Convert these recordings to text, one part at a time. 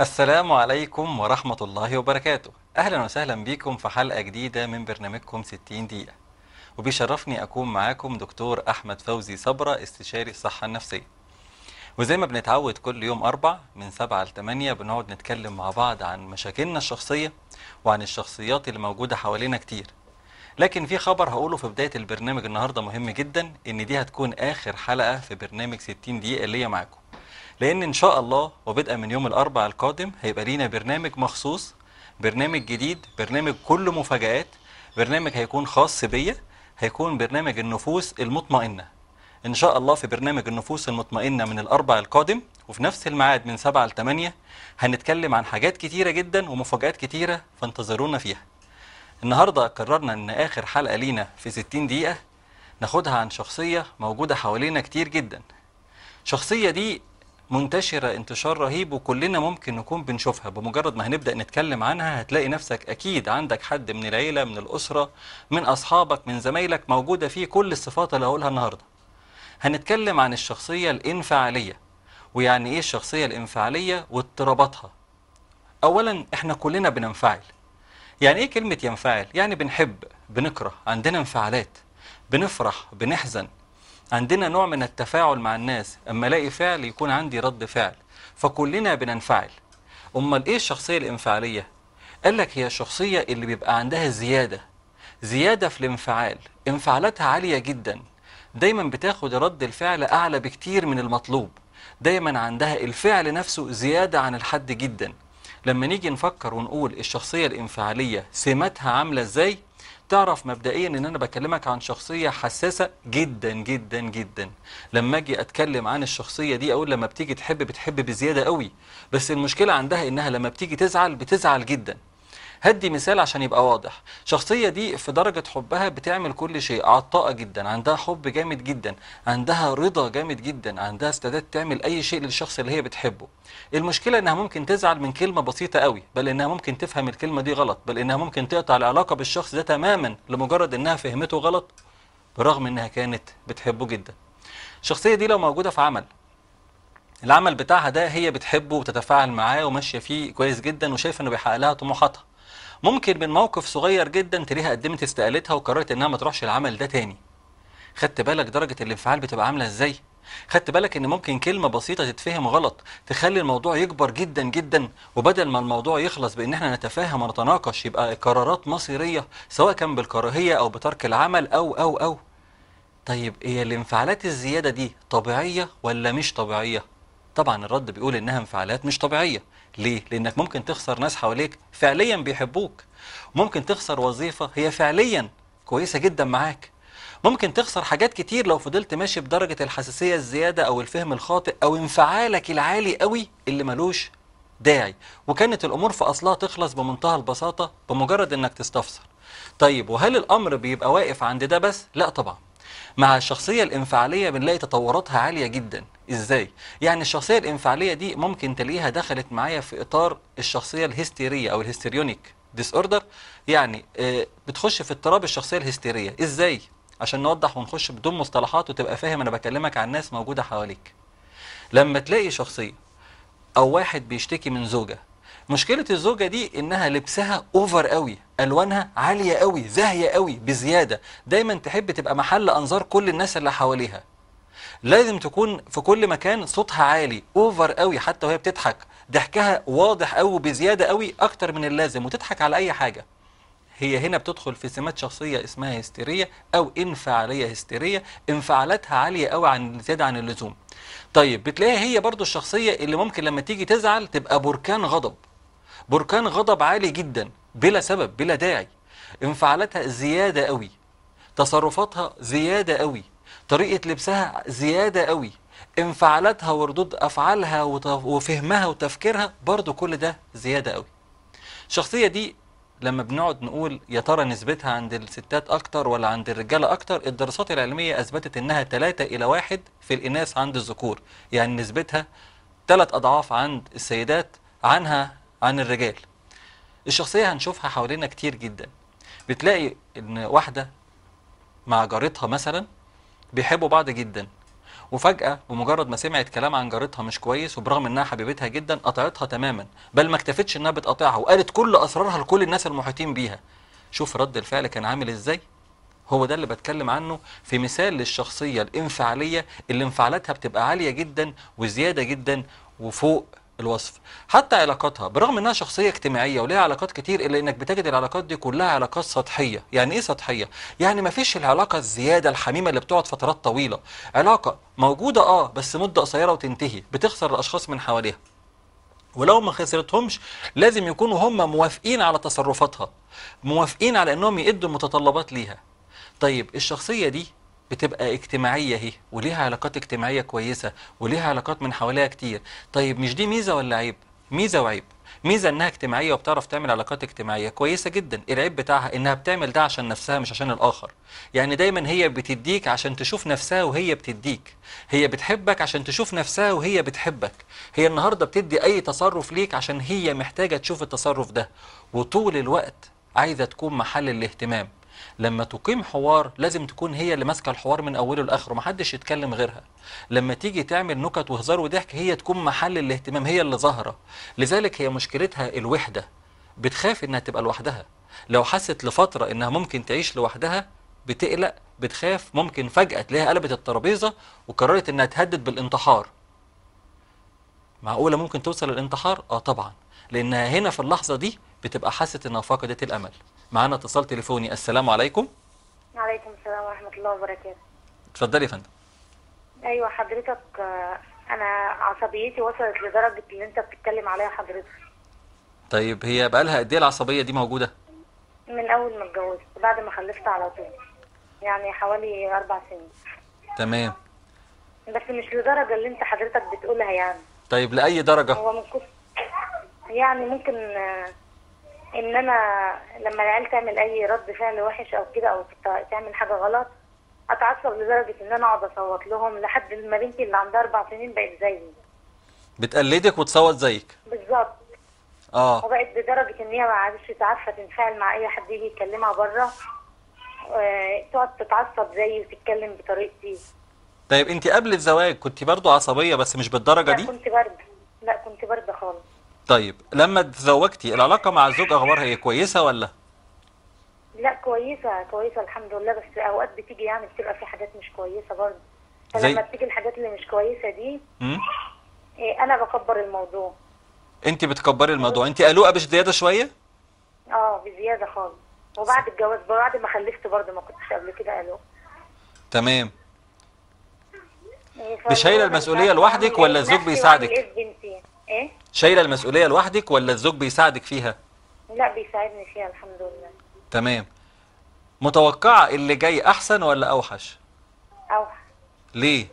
السلام عليكم ورحمة الله وبركاته أهلا وسهلا بكم في حلقة جديدة من برنامجكم 60 دقيقة وبيشرفني أكون معاكم دكتور أحمد فوزي صبرة استشاري الصحة النفسية وزي ما بنتعود كل يوم أربع من سبعة لتمانية بنقعد نتكلم مع بعض عن مشاكلنا الشخصية وعن الشخصيات اللي موجودة حوالينا كتير لكن في خبر هقوله في بداية البرنامج النهاردة مهم جدا إن دي هتكون آخر حلقة في برنامج 60 دقيقة اللي هي معاكم لان ان شاء الله وبدءا من يوم الاربعاء القادم هيبقى لينا برنامج مخصوص برنامج جديد برنامج كله مفاجآت برنامج هيكون خاص بيا هيكون برنامج النفوس المطمئنة ان شاء الله في برنامج النفوس المطمئنة من الاربعاء القادم وفي نفس الميعاد من 7 ل 8 هنتكلم عن حاجات كتيرة جدا ومفاجآت كتيرة فانتظرونا فيها النهاردة قررنا ان اخر حلقة لينا في 60 دقيقة ناخدها عن شخصية موجودة حوالينا كتير جدا الشخصية دي منتشرة انتشار رهيب وكلنا ممكن نكون بنشوفها بمجرد ما هنبدأ نتكلم عنها هتلاقي نفسك أكيد عندك حد من العيلة من الأسرة من أصحابك من زمايلك موجودة فيه كل الصفات اللي هقولها النهاردة هنتكلم عن الشخصية الانفعالية ويعني إيه الشخصية الانفعالية واضطراباتها أولا إحنا كلنا بننفعل يعني إيه كلمة ينفعل؟ يعني بنحب بنكره عندنا انفعالات بنفرح بنحزن عندنا نوع من التفاعل مع الناس اما الاقي فعل يكون عندي رد فعل فكلنا بننفعل امال ايه الشخصيه الانفعاليه قال لك هي الشخصيه اللي بيبقى عندها زياده زياده في الانفعال انفعالاتها عاليه جدا دايما بتاخد رد الفعل اعلى بكتير من المطلوب دايما عندها الفعل نفسه زياده عن الحد جدا لما نيجي نفكر ونقول الشخصيه الانفعاليه سماتها عامله ازاي تعرف مبدئيا ان انا بكلمك عن شخصيه حساسه جدا جدا جدا لما اجي اتكلم عن الشخصيه دي اقول لما بتيجي تحب بتحب بزياده قوي بس المشكله عندها انها لما بتيجي تزعل بتزعل جدا هدي مثال عشان يبقى واضح الشخصيه دي في درجه حبها بتعمل كل شيء عطاءه جدا عندها حب جامد جدا عندها رضا جامد جدا عندها استعداد تعمل اي شيء للشخص اللي هي بتحبه المشكله انها ممكن تزعل من كلمه بسيطه قوي بل انها ممكن تفهم الكلمه دي غلط بل انها ممكن تقطع العلاقه بالشخص ده تماما لمجرد انها فهمته غلط برغم انها كانت بتحبه جدا الشخصيه دي لو موجوده في عمل العمل بتاعها ده هي بتحبه وتتفاعل معاه وماشيه فيه كويس جدا وشايفه انه بيحقق لها طموحاتها ممكن من موقف صغير جدا تلاقيها قدمت استقالتها وقررت انها ما تروحش العمل ده تاني خدت بالك درجة الانفعال بتبقى عاملة ازاي خدت بالك ان ممكن كلمة بسيطة تتفهم غلط تخلي الموضوع يكبر جدا جدا وبدل ما الموضوع يخلص بان احنا نتفاهم ونتناقش يبقى قرارات مصيرية سواء كان بالكراهية او بترك العمل او او او طيب هي الانفعالات الزيادة دي طبيعية ولا مش طبيعية طبعا الرد بيقول انها انفعالات مش طبيعيه ليه لانك ممكن تخسر ناس حواليك فعليا بيحبوك ممكن تخسر وظيفه هي فعليا كويسه جدا معاك ممكن تخسر حاجات كتير لو فضلت ماشي بدرجه الحساسيه الزياده او الفهم الخاطئ او انفعالك العالي قوي اللي ملوش داعي وكانت الامور في اصلها تخلص بمنتهى البساطه بمجرد انك تستفسر طيب وهل الامر بيبقى واقف عند ده بس لا طبعا مع الشخصية الانفعالية بنلاقي تطوراتها عالية جدا ازاي؟ يعني الشخصية الانفعالية دي ممكن تلاقيها دخلت معايا في اطار الشخصية الهستيرية او الهستيريونيك ديس اوردر يعني آه بتخش في اضطراب الشخصية الهستيرية ازاي؟ عشان نوضح ونخش بدون مصطلحات وتبقى فاهم انا بكلمك عن ناس موجودة حواليك لما تلاقي شخصية او واحد بيشتكي من زوجة مشكلة الزوجة دي انها لبسها اوفر قوي الوانها عالية قوي زاهية قوي بزيادة دايما تحب تبقى محل انظار كل الناس اللي حواليها لازم تكون في كل مكان صوتها عالي اوفر قوي حتى وهي بتضحك ضحكها واضح قوي بزيادة قوي اكتر من اللازم وتضحك على اي حاجة هي هنا بتدخل في سمات شخصية اسمها هستيرية او انفعالية هستيرية انفعالاتها عالية قوي عن زيادة عن اللزوم طيب بتلاقيها هي برضو الشخصية اللي ممكن لما تيجي تزعل تبقى بركان غضب بركان غضب عالي جدا بلا سبب بلا داعي انفعالاتها زيادة قوي تصرفاتها زيادة قوي طريقة لبسها زيادة قوي انفعالاتها وردود أفعالها وفهمها وتفكيرها برضو كل ده زيادة قوي الشخصية دي لما بنقعد نقول يا ترى نسبتها عند الستات أكتر ولا عند الرجالة أكتر الدراسات العلمية أثبتت إنها 3 إلى 1 في الإناث عند الذكور يعني نسبتها ثلاث أضعاف عند السيدات عنها عن الرجال الشخصية هنشوفها حوالينا كتير جدا بتلاقي ان واحدة مع جارتها مثلا بيحبوا بعض جدا وفجأة بمجرد ما سمعت كلام عن جارتها مش كويس وبرغم انها حبيبتها جدا قطعتها تماما بل ما اكتفتش انها بتقاطعها وقالت كل اسرارها لكل الناس المحيطين بيها شوف رد الفعل كان عامل ازاي هو ده اللي بتكلم عنه في مثال للشخصية الانفعالية اللي انفعالاتها بتبقى عالية جدا وزيادة جدا وفوق الوصف حتى علاقاتها برغم انها شخصية اجتماعية وليها علاقات كتير الا انك بتجد العلاقات دي كلها علاقات سطحية يعني ايه سطحية يعني ما فيش العلاقة الزيادة الحميمة اللي بتقعد فترات طويلة علاقة موجودة اه بس مدة قصيرة وتنتهي بتخسر الاشخاص من حواليها ولو ما خسرتهمش لازم يكونوا هم موافقين على تصرفاتها موافقين على انهم يدوا المتطلبات ليها طيب الشخصية دي بتبقى اجتماعية اهي وليها علاقات اجتماعية كويسة وليها علاقات من حواليها كتير طيب مش دي ميزة ولا عيب ميزة وعيب ميزة انها اجتماعية وبتعرف تعمل علاقات اجتماعية كويسة جدا العيب بتاعها انها بتعمل ده عشان نفسها مش عشان الاخر يعني دايما هي بتديك عشان تشوف نفسها وهي بتديك هي بتحبك عشان تشوف نفسها وهي بتحبك هي النهاردة بتدي اي تصرف ليك عشان هي محتاجة تشوف التصرف ده وطول الوقت عايزة تكون محل الاهتمام لما تقيم حوار لازم تكون هي اللي ماسكه الحوار من اوله لاخره محدش يتكلم غيرها لما تيجي تعمل نكت وهزار وضحك هي تكون محل الاهتمام هي اللي ظاهره لذلك هي مشكلتها الوحده بتخاف انها تبقى لوحدها لو حست لفتره انها ممكن تعيش لوحدها بتقلق بتخاف ممكن فجاه تلاقيها قلبت الترابيزه وقررت انها تهدد بالانتحار معقوله ممكن توصل للانتحار اه طبعا لانها هنا في اللحظه دي بتبقى حاسه انها فقدت الامل معانا اتصال تليفوني السلام عليكم وعليكم السلام ورحمة الله وبركاته اتفضلي يا فندم أيوة حضرتك آه، أنا عصبيتي وصلت لدرجة اللي أنت بتتكلم عليها حضرتك طيب هي بقالها قد ايه العصبيه دي موجوده من أول ما اتجوزت بعد ما خلفت على طول يعني حوالي أربع سنين تمام بس مش لدرجة اللي أنت حضرتك بتقولها يعني طيب لاي درجه هو من كتر يعني ممكن آه، إن أنا لما العيال تعمل أي رد فعل وحش أو كده أو تت- تعمل حاجة غلط أتعصب لدرجة إن أنا أقعد أصوت لهم لحد ما بنتي اللي عندها أربع سنين بقت زيي بتقلدك وتصوت زيك بالظبط اه وبقت بدرجة إن هي ما عادش عارفة تنفعل مع أي حد يجي يكلمها بره آه، تقعد تتعصب زيي وتتكلم بطريقتي طيب انت قبل الزواج كنت برضو عصبيه بس مش بالدرجه لا دي كنت باردة لا كنت باردة خالص طيب لما تزوجتي العلاقه مع الزوج اخبارها ايه كويسه ولا لا كويسة كويسة الحمد لله بس أوقات بتيجي يعني بتبقى في حاجات مش كويسة برضه زي- فلما بتيجي الحاجات اللي مش كويسة دي امم إيه، أنا بكبر الموضوع انت بتكبري الموضوع انت قلوقه بزياده شويه اه بزيادة خالص وبعد الجواز بعد ما خلفت برضه ما كنتش قبل كده قالوا تمام إيه، مش شايلة فهو المسؤولية مش عارفة لوحدك أعمل ولا إيه الزوج بنفسي بيساعدك؟ وأعمل إيه في بنتي إيه؟ شايله المسؤوليه لوحدك ولا الزوج بيساعدك فيها لا بيساعدني فيها الحمد لله تمام متوقعه اللي جاي احسن ولا اوحش أو ليه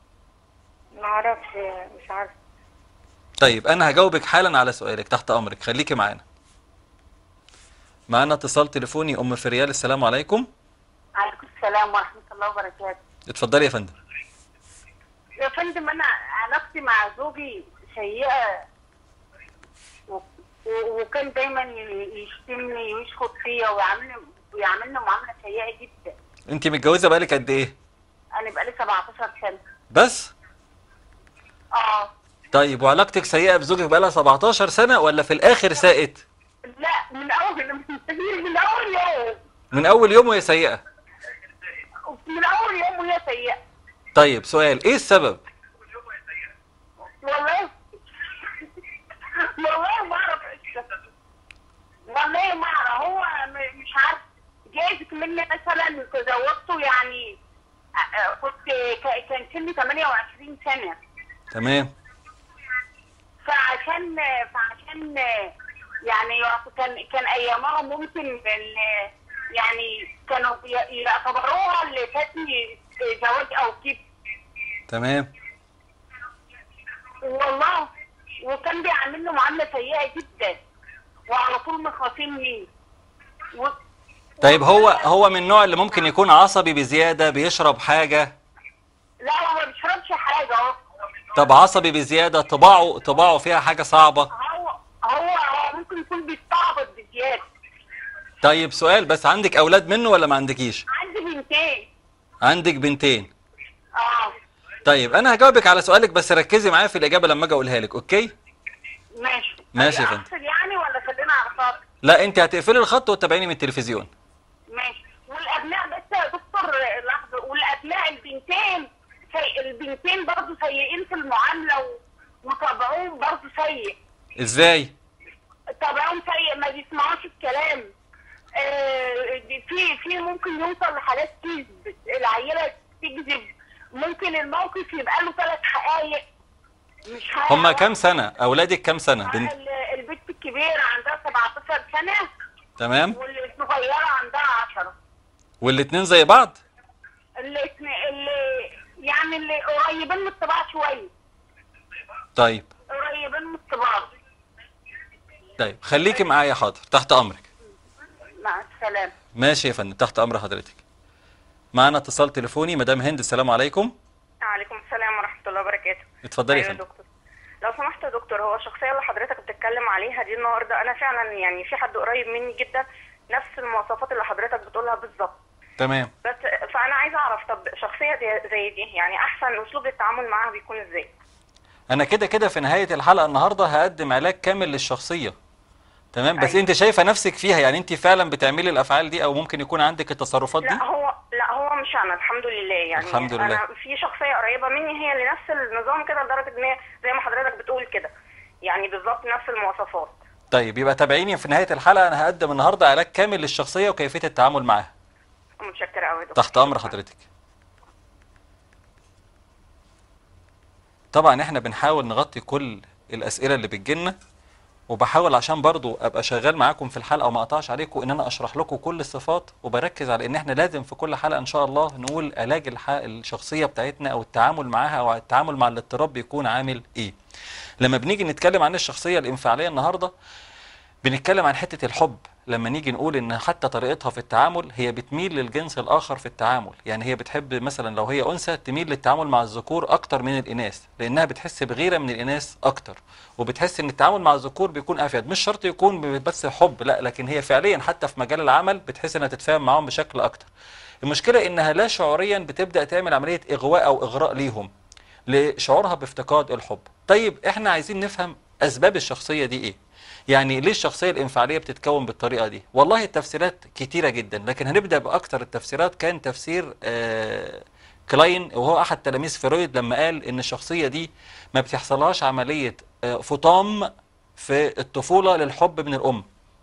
ما اعرفش مش عارفه طيب انا هجاوبك حالا على سؤالك تحت امرك خليكي معانا معانا اتصال تليفوني ام فريال السلام عليكم عليكم السلام ورحمة الله وبركاته اتفضلي يا فندم يا فندم أنا علاقتي مع زوجي سيئة و- و- وكان دايما ي- يشتمني ويشخط فيا ويعاملني ويعاملني معاملة سيئة جدا انت متجوزه بقالك قد ايه أنا بقالي 17 سنة بس اه طيب وعلاقتك سيئه بزوجك بقالها 17 سنه ولا في الاخر ساءت لا من أول من أول يوم من اول يوم وهي سيئه من أول يوم وهي سيئة طيب سؤال ايه السبب والله والله ما اعرف إيش السبب. والله ما اعرف هو م- مش عارف جايز مني مثلا تزوجته يعني آه، آه، كنت ك- كان سني 28 سنه تمام فعشان فعشان يعني كان كان ايامها ممكن ال- يعني كانوا ي- يعتبروها اللي فاتني زواج او كده تمام والله وكان بيعاملني معامله سيئه جدا وعلى طول مخاصمني و... طيب هو هو من النوع اللي ممكن يكون عصبي بزياده بيشرب حاجه لا هو ما بيشربش حاجه اهو طب عصبي بزياده طباعه طباعه فيها حاجه صعبه هو هو هو ممكن يكون بيستعبط بزياده طيب سؤال بس عندك اولاد منه ولا ما عندكيش عندي بنتين عندك بنتين اه طيب انا هجاوبك على سؤالك بس ركزي معايا في الاجابه لما اجي اقولها لك اوكي ماشي ماشي يا فندم. أفصل يعني ولا خلينا على خط لا انت هتقفلي الخط وتتابعيني من التلفزيون ماشي والابناء بس يا دكتور لحظه والابناء البنتين سي... البنتين برضه سيئين في المعامله و... وطبعهم برضه سيء ازاي طبعهم سيء ما بيسمعوش الكلام آه، في في ممكن يوصل لحالات كذب العيله تكذب ممكن الموقف يبقى له ثلاث حقائق مش حقيقة هما كام سنه اولادك كام سنه بنت ال- البنت الكبيره عندها 17 سنه تمام والصغيره عندها 10 والاتنين زي بعض اللي اللي يعني اللي قريبين من الطباع شويه طيب قريبين من الطباع طيب خليكي معايا حاضر تحت امرك مع السلامه ماشي يا فندم تحت امر حضرتك معانا اتصال تليفوني مدام هند السلام عليكم عليكم السلام ورحمة الله وبركاته اتفضلي يا أيوة يا فندم دكتور لو سمحت يا دكتور هو الشخصية اللي حضرتك بتتكلم عليها دي النهاردة أنا فعلا يعني في حد قريب مني جدا نفس المواصفات اللي حضرتك بتقولها بالظبط تمام بس فأنا عايزة أعرف طب شخصية دي- زي دي يعني أحسن أسلوب التعامل معاها بيكون إزاي؟ انا كده كده في نهايه الحلقه النهارده هقدم علاج كامل للشخصيه تمام بس أيوة. انت شايفه نفسك فيها يعني انت فعلا بتعملي الافعال دي او ممكن يكون عندك التصرفات دي لا هو لا هو مش أنا الحمد لله يعني الحمد لله. أنا في شخصية قريبة مني هي اللي نفس النظام كده لدرجة إن هي زي ما حضرتك بتقول كده يعني بالظبط نفس المواصفات طيب يبقى تابعيني في نهايه الحلقه انا هقدم النهارده علاج كامل للشخصيه وكيفيه التعامل معاها متشكرة أوي يا دكتور تحت امر حضرتك طبعا احنا بنحاول نغطي كل الاسئله اللي بتجيلنا وبحاول عشان برضو ابقى شغال معاكم في الحلقه وما اقطعش عليكم ان انا اشرح لكم كل الصفات وبركز على ان احنا لازم في كل حلقه ان شاء الله نقول علاج الح... الشخصيه بتاعتنا او التعامل معاها او التعامل مع الاضطراب بيكون عامل ايه لما بنيجي نتكلم عن الشخصيه الانفعاليه النهارده بنتكلم عن حتة الحب لما نيجي نقول ان حتى طريقتها في التعامل هي بتميل للجنس الاخر في التعامل يعني هي بتحب مثلا لو هي انثى تميل للتعامل مع الذكور اكتر من الاناث لانها بتحس بغيرة من الاناث اكتر وبتحس ان التعامل مع الذكور بيكون افيد مش شرط يكون بس حب لا لكن هي فعليا حتى في مجال العمل بتحس انها تتفاهم معاهم بشكل اكتر المشكلة انها لا شعوريا بتبدأ تعمل عملية اغواء او اغراء ليهم لشعورها بافتقاد الحب طيب احنا عايزين نفهم اسباب الشخصية دي ايه يعني ليه الشخصية الانفعالية بتتكون بالطريقة دي والله التفسيرات كتيرة جدا لكن هنبدأ بأكتر التفسيرات كان تفسير آه كلاين وهو أحد تلاميذ فرويد لما قال إن الشخصية دي ما بتحصلهاش عملية آه فطام في الطفولة للحب من الأم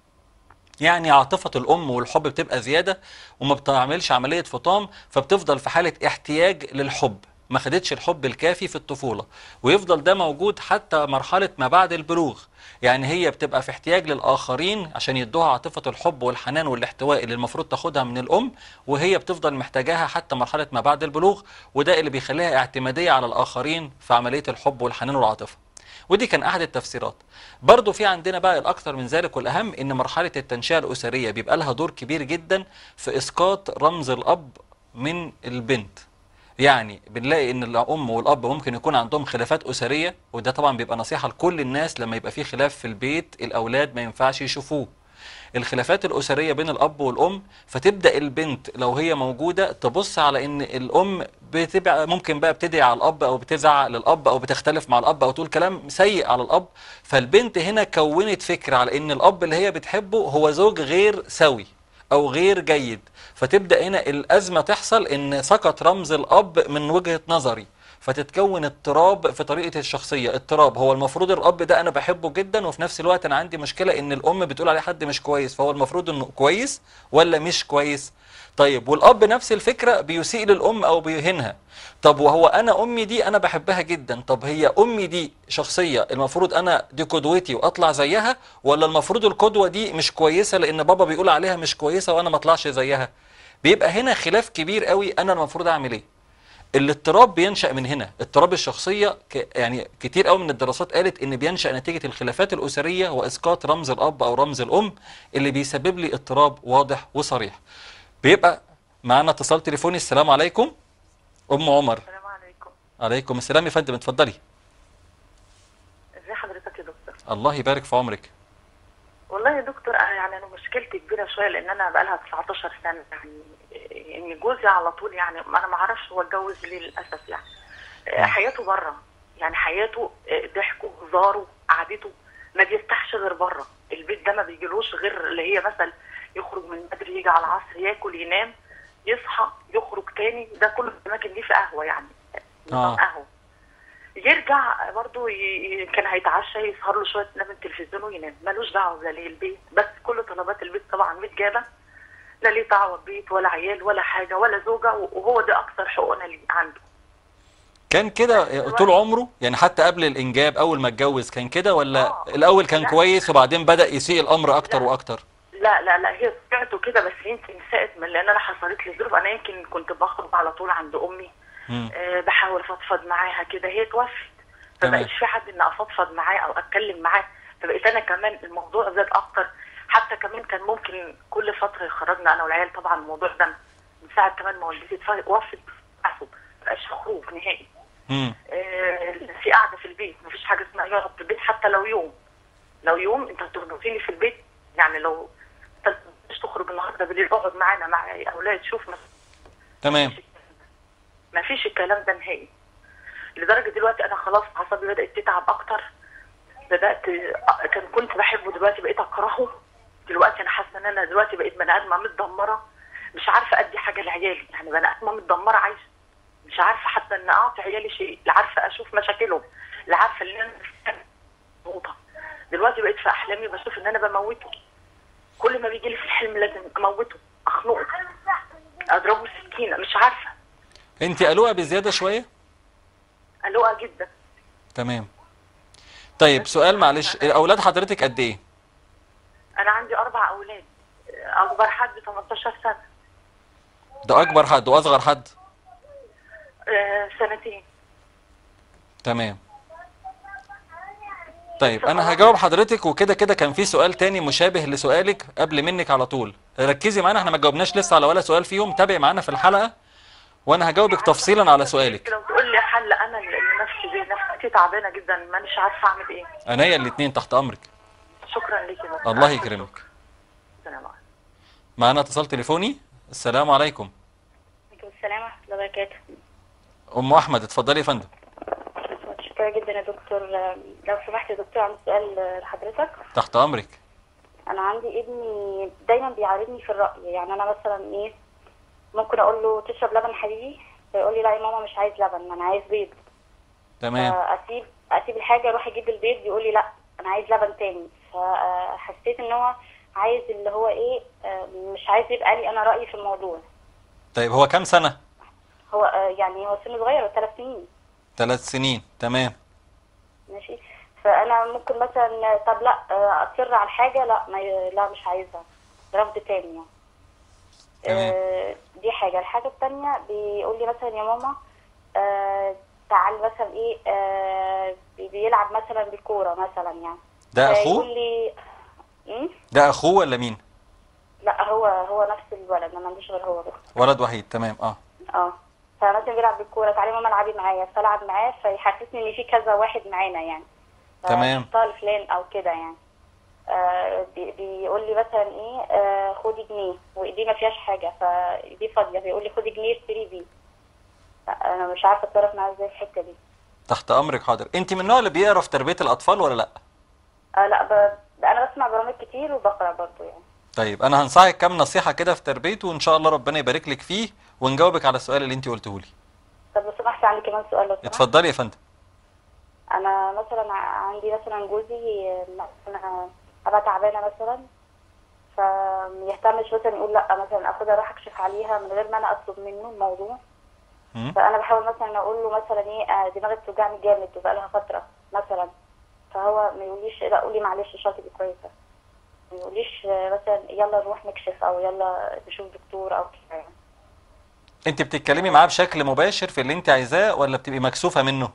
يعني عاطفة الأم والحب بتبقى زيادة وما بتعملش عملية فطام فبتفضل في حالة احتياج للحب ما خدتش الحب الكافي في الطفولة ويفضل ده موجود حتى مرحلة ما بعد البلوغ يعني هي بتبقى في احتياج للآخرين عشان يدوها عاطفة الحب والحنان والاحتواء اللي المفروض تاخدها من الأم وهي بتفضل محتاجاها حتى مرحلة ما بعد البلوغ وده اللي بيخليها اعتمادية على الآخرين في عملية الحب والحنان والعاطفة ودي كان احد التفسيرات برضو في عندنا بقى الاكثر من ذلك والاهم ان مرحله التنشئه الاسريه بيبقى لها دور كبير جدا في اسقاط رمز الاب من البنت يعني بنلاقي ان الام والاب ممكن يكون عندهم خلافات اسريه وده طبعا بيبقى نصيحه لكل الناس لما يبقى في خلاف في البيت الاولاد ما ينفعش يشوفوه الخلافات الأسرية بين الأب والأم فتبدأ البنت لو هي موجودة تبص على إن الأم بتبقى ممكن بقى بتدعي على الأب أو بتزعق للأب أو بتختلف مع الأب أو تقول كلام سيء على الأب فالبنت هنا كونت فكرة على إن الأب اللي هي بتحبه هو زوج غير سوي أو غير جيد فتبدأ هنا الأزمة تحصل إن سقط رمز الأب من وجهة نظري فتتكون اضطراب في طريقة الشخصية اضطراب هو المفروض الأب ده أنا بحبه جدا وفي نفس الوقت أنا عندي مشكلة إن الأم بتقول عليه حد مش كويس فهو المفروض إنه كويس ولا مش كويس طيب والأب نفس الفكرة بيسيء للأم أو بيهينها طب وهو أنا أمي دي أنا بحبها جدا طب هي أمي دي شخصية المفروض أنا دي قدوتي وأطلع زيها ولا المفروض القدوة دي مش كويسة لأن بابا بيقول عليها مش كويسة وأنا ما أطلعش زيها بيبقى هنا خلاف كبير قوي أنا المفروض أعمل إيه الاضطراب بينشأ من هنا اضطراب الشخصية ك... يعني كتير قوي من الدراسات قالت ان بينشأ نتيجة الخلافات الأسرية وإسقاط رمز الأب أو رمز الأم اللي بيسبب لي اضطراب واضح وصريح بيبقى معانا اتصال تليفوني السلام عليكم أم عمر السلام عليكم عليكم السلام يا فندم اتفضلي ازي حضرتك يا دكتور الله يبارك في عمرك والله يا دكتور انا يعني انا مشكلتي كبيره شويه لان انا بقالها 19 سنه يعني ان جوزي على طول يعني انا ما اعرفش هو اتجوز ليه للاسف يعني آه، حياته بره يعني حياته آه، ضحكه هزاره قعدته ما بيرتاحش غير بره البيت ده ما بيجيلوش غير اللي هي مثلا يخرج من بدري يجي على العصر ياكل ينام يصحى يخرج تاني ده كل الاماكن دي في قهوه يعني نظام آه. قهوه يرجع برضه ي... ي- كان هيتعشى يسهر له شويه ينام التلفزيون وينام ملوش دعوه لا ليه البيت بس كل طلبات البيت طبعا متجابه لا ليه دعوه ببيت ولا عيال ولا حاجه ولا زوجه وهو ده اكثر حقوقنا ليه عنده كان كده طول عمره يعني حتى قبل الانجاب اول ما اتجوز كان كده ولا آه. الاول كان لا. كويس وبعدين بدأ يسيء الامر اكتر لا. واكتر لا لا لا هي طبيعته كده بس يمكن ساءت من لان انا حصلت لي ظروف انا يمكن كنت بخرج على طول عند امي مم. أه بحاول افضفض معاها كده هي توفت تمام. فبقيتش في حد ان افضفض معاه او اتكلم معاه فبقيت انا كمان الموضوع زاد اكتر حتى كمان كان ممكن كل فتره يخرجنا انا والعيال طبعا الموضوع ده من ساعه كمان ما والدتي اتف- وفت عفوا مبقاش خروج نهائي مم. آه، في قاعده في البيت مفيش حاجه اسمها يقعد في البيت حتى لو يوم لو يوم انت هتربطيني في البيت يعني لو انت مش تخرج النهارده بالليل اقعد معانا مع اولاد شوف ما تمام ما فيش الكلام ده نهائي لدرجه دلوقتي انا خلاص اعصابي بدات تتعب اكتر بدات كان كنت بحبه دلوقتي بقيت اكرهه دلوقتي انا حاسه ان انا دلوقتي بقيت بني ادمه متدمره مش عارفه ادي حاجه لعيالي يعني بني ادمه متدمره عايشه مش عارفه حتى ان اعطي عيالي شيء لا عارفه اشوف مشاكلهم لا عارفه ان انا مضغوطه دلوقتي بقيت في احلامي بشوف ان انا بموته كل ما بيجي لي في الحلم لازم اموته اخنقه اضربه سكينه مش عارفه انت قلوقة بزيادة شوية قلقه جدا تمام طيب سؤال معلش اولاد حضرتك قد ايه انا عندي اربع اولاد اكبر حد 18 سنه ده اكبر حد واصغر حد آه، سنتين تمام طيب انا هجاوب حضرتك وكده كده كان في سؤال تاني مشابه لسؤالك قبل منك على طول ركزي معانا احنا ما جاوبناش لسه على ولا سؤال فيهم تابعي معانا في الحلقة وانا هجاوبك تفصيلا على سؤالك لو تقول لي حل انا اللي نفسي زي نفسيتي تعبانه جدا مانيش عارفه اعمل ايه عينيا الاتنين تحت امرك شكرا ليكي بس الله يكرمك السلام عليكم معانا اتصال تليفوني السلام عليكم عليكم السلام ورحمة الله وبركاته ام احمد اتفضلي يا فندم متشكرة جدا يا دكتور لو سمحت يا دكتور عندي سؤال لحضرتك تحت امرك أنا عندي ابني دايما بيعارضني في الرأي يعني أنا مثلا إيه ممكن أقول له تشرب لبن حقيقي فيقول لي لا يا ماما مش عايز لبن أنا عايز بيض تمام فأسيب أسيب الحاجة أروح أجيب البيض يقول لي لا أنا عايز لبن تاني فحسيت إن هو عايز اللي هو إيه آه، مش عايز يبقى لي أنا رأيي في الموضوع طيب هو كام سنة هو آه، يعني هو سنه صغير ثلاث سنين ثلاث سنين تمام ماشي فانا ممكن مثلا طب لا آه، اصر على الحاجه لا ما ي- لا مش عايزها رفض تاني يعني تمام. آه، دي حاجه الحاجه التانية بيقول لي مثلا يا ماما آه، تعال مثلا ايه آه، بي- بيلعب مثلا بالكوره مثلا يعني ده فيقول اخوه لي م? ده اخوه ولا مين لا هو هو نفس الولد ما عندوش غير هو بس ولد وحيد تمام اه اه فمثلا بيلعب بالكوره تعالي ماما العبي معايا فالعب معاه فيحسسني ان في كذا واحد معانا يعني تمام. فاختار فلان او كده يعني آه بي- بيقول لي مثلا ايه آه خدي جنيه وايديه ما فيهاش حاجه فايديه فاضيه فيقول لي خدي جنيه اشتري بيه انا مش عارفه اتصرف معاه ازاي في الحته دي تحت امرك حاضر انت من النوع اللي بيقرا في تربية الاطفال ولا لا آه لا ب... انا بسمع برامج كتير وبقرا برضه يعني طيب انا هنصحك كام نصيحة كده في تربيته وان شاء الله ربنا يبارك لك فيه ونجاوبك على السؤال اللي انت قلته لي طب لو سمحت عندي كمان سؤال لو سمحت اتفضلي يا فندم انا مثلا ع- عندي مثلا جوزي مثلا ابقى تعبانه مثلا فيهتمش مثلا يقول لا مثلا اخدها اروح اكشف عليها من غير ما انا اطلب منه الموضوع مم. فانا بحاول مثلا اقول له مثلا ايه آه، دماغي بتوجعني جامد وبقى لها فتره مثلا فهو ما يقوليش لا قولي معلش شاطر كويسه ما يقوليش آه، مثلا يلا نروح نكشف او يلا نشوف دكتور او كده يعني انت بتتكلمي معاه بشكل مباشر في اللي انت عايزاه ولا بتبقي مكسوفة منه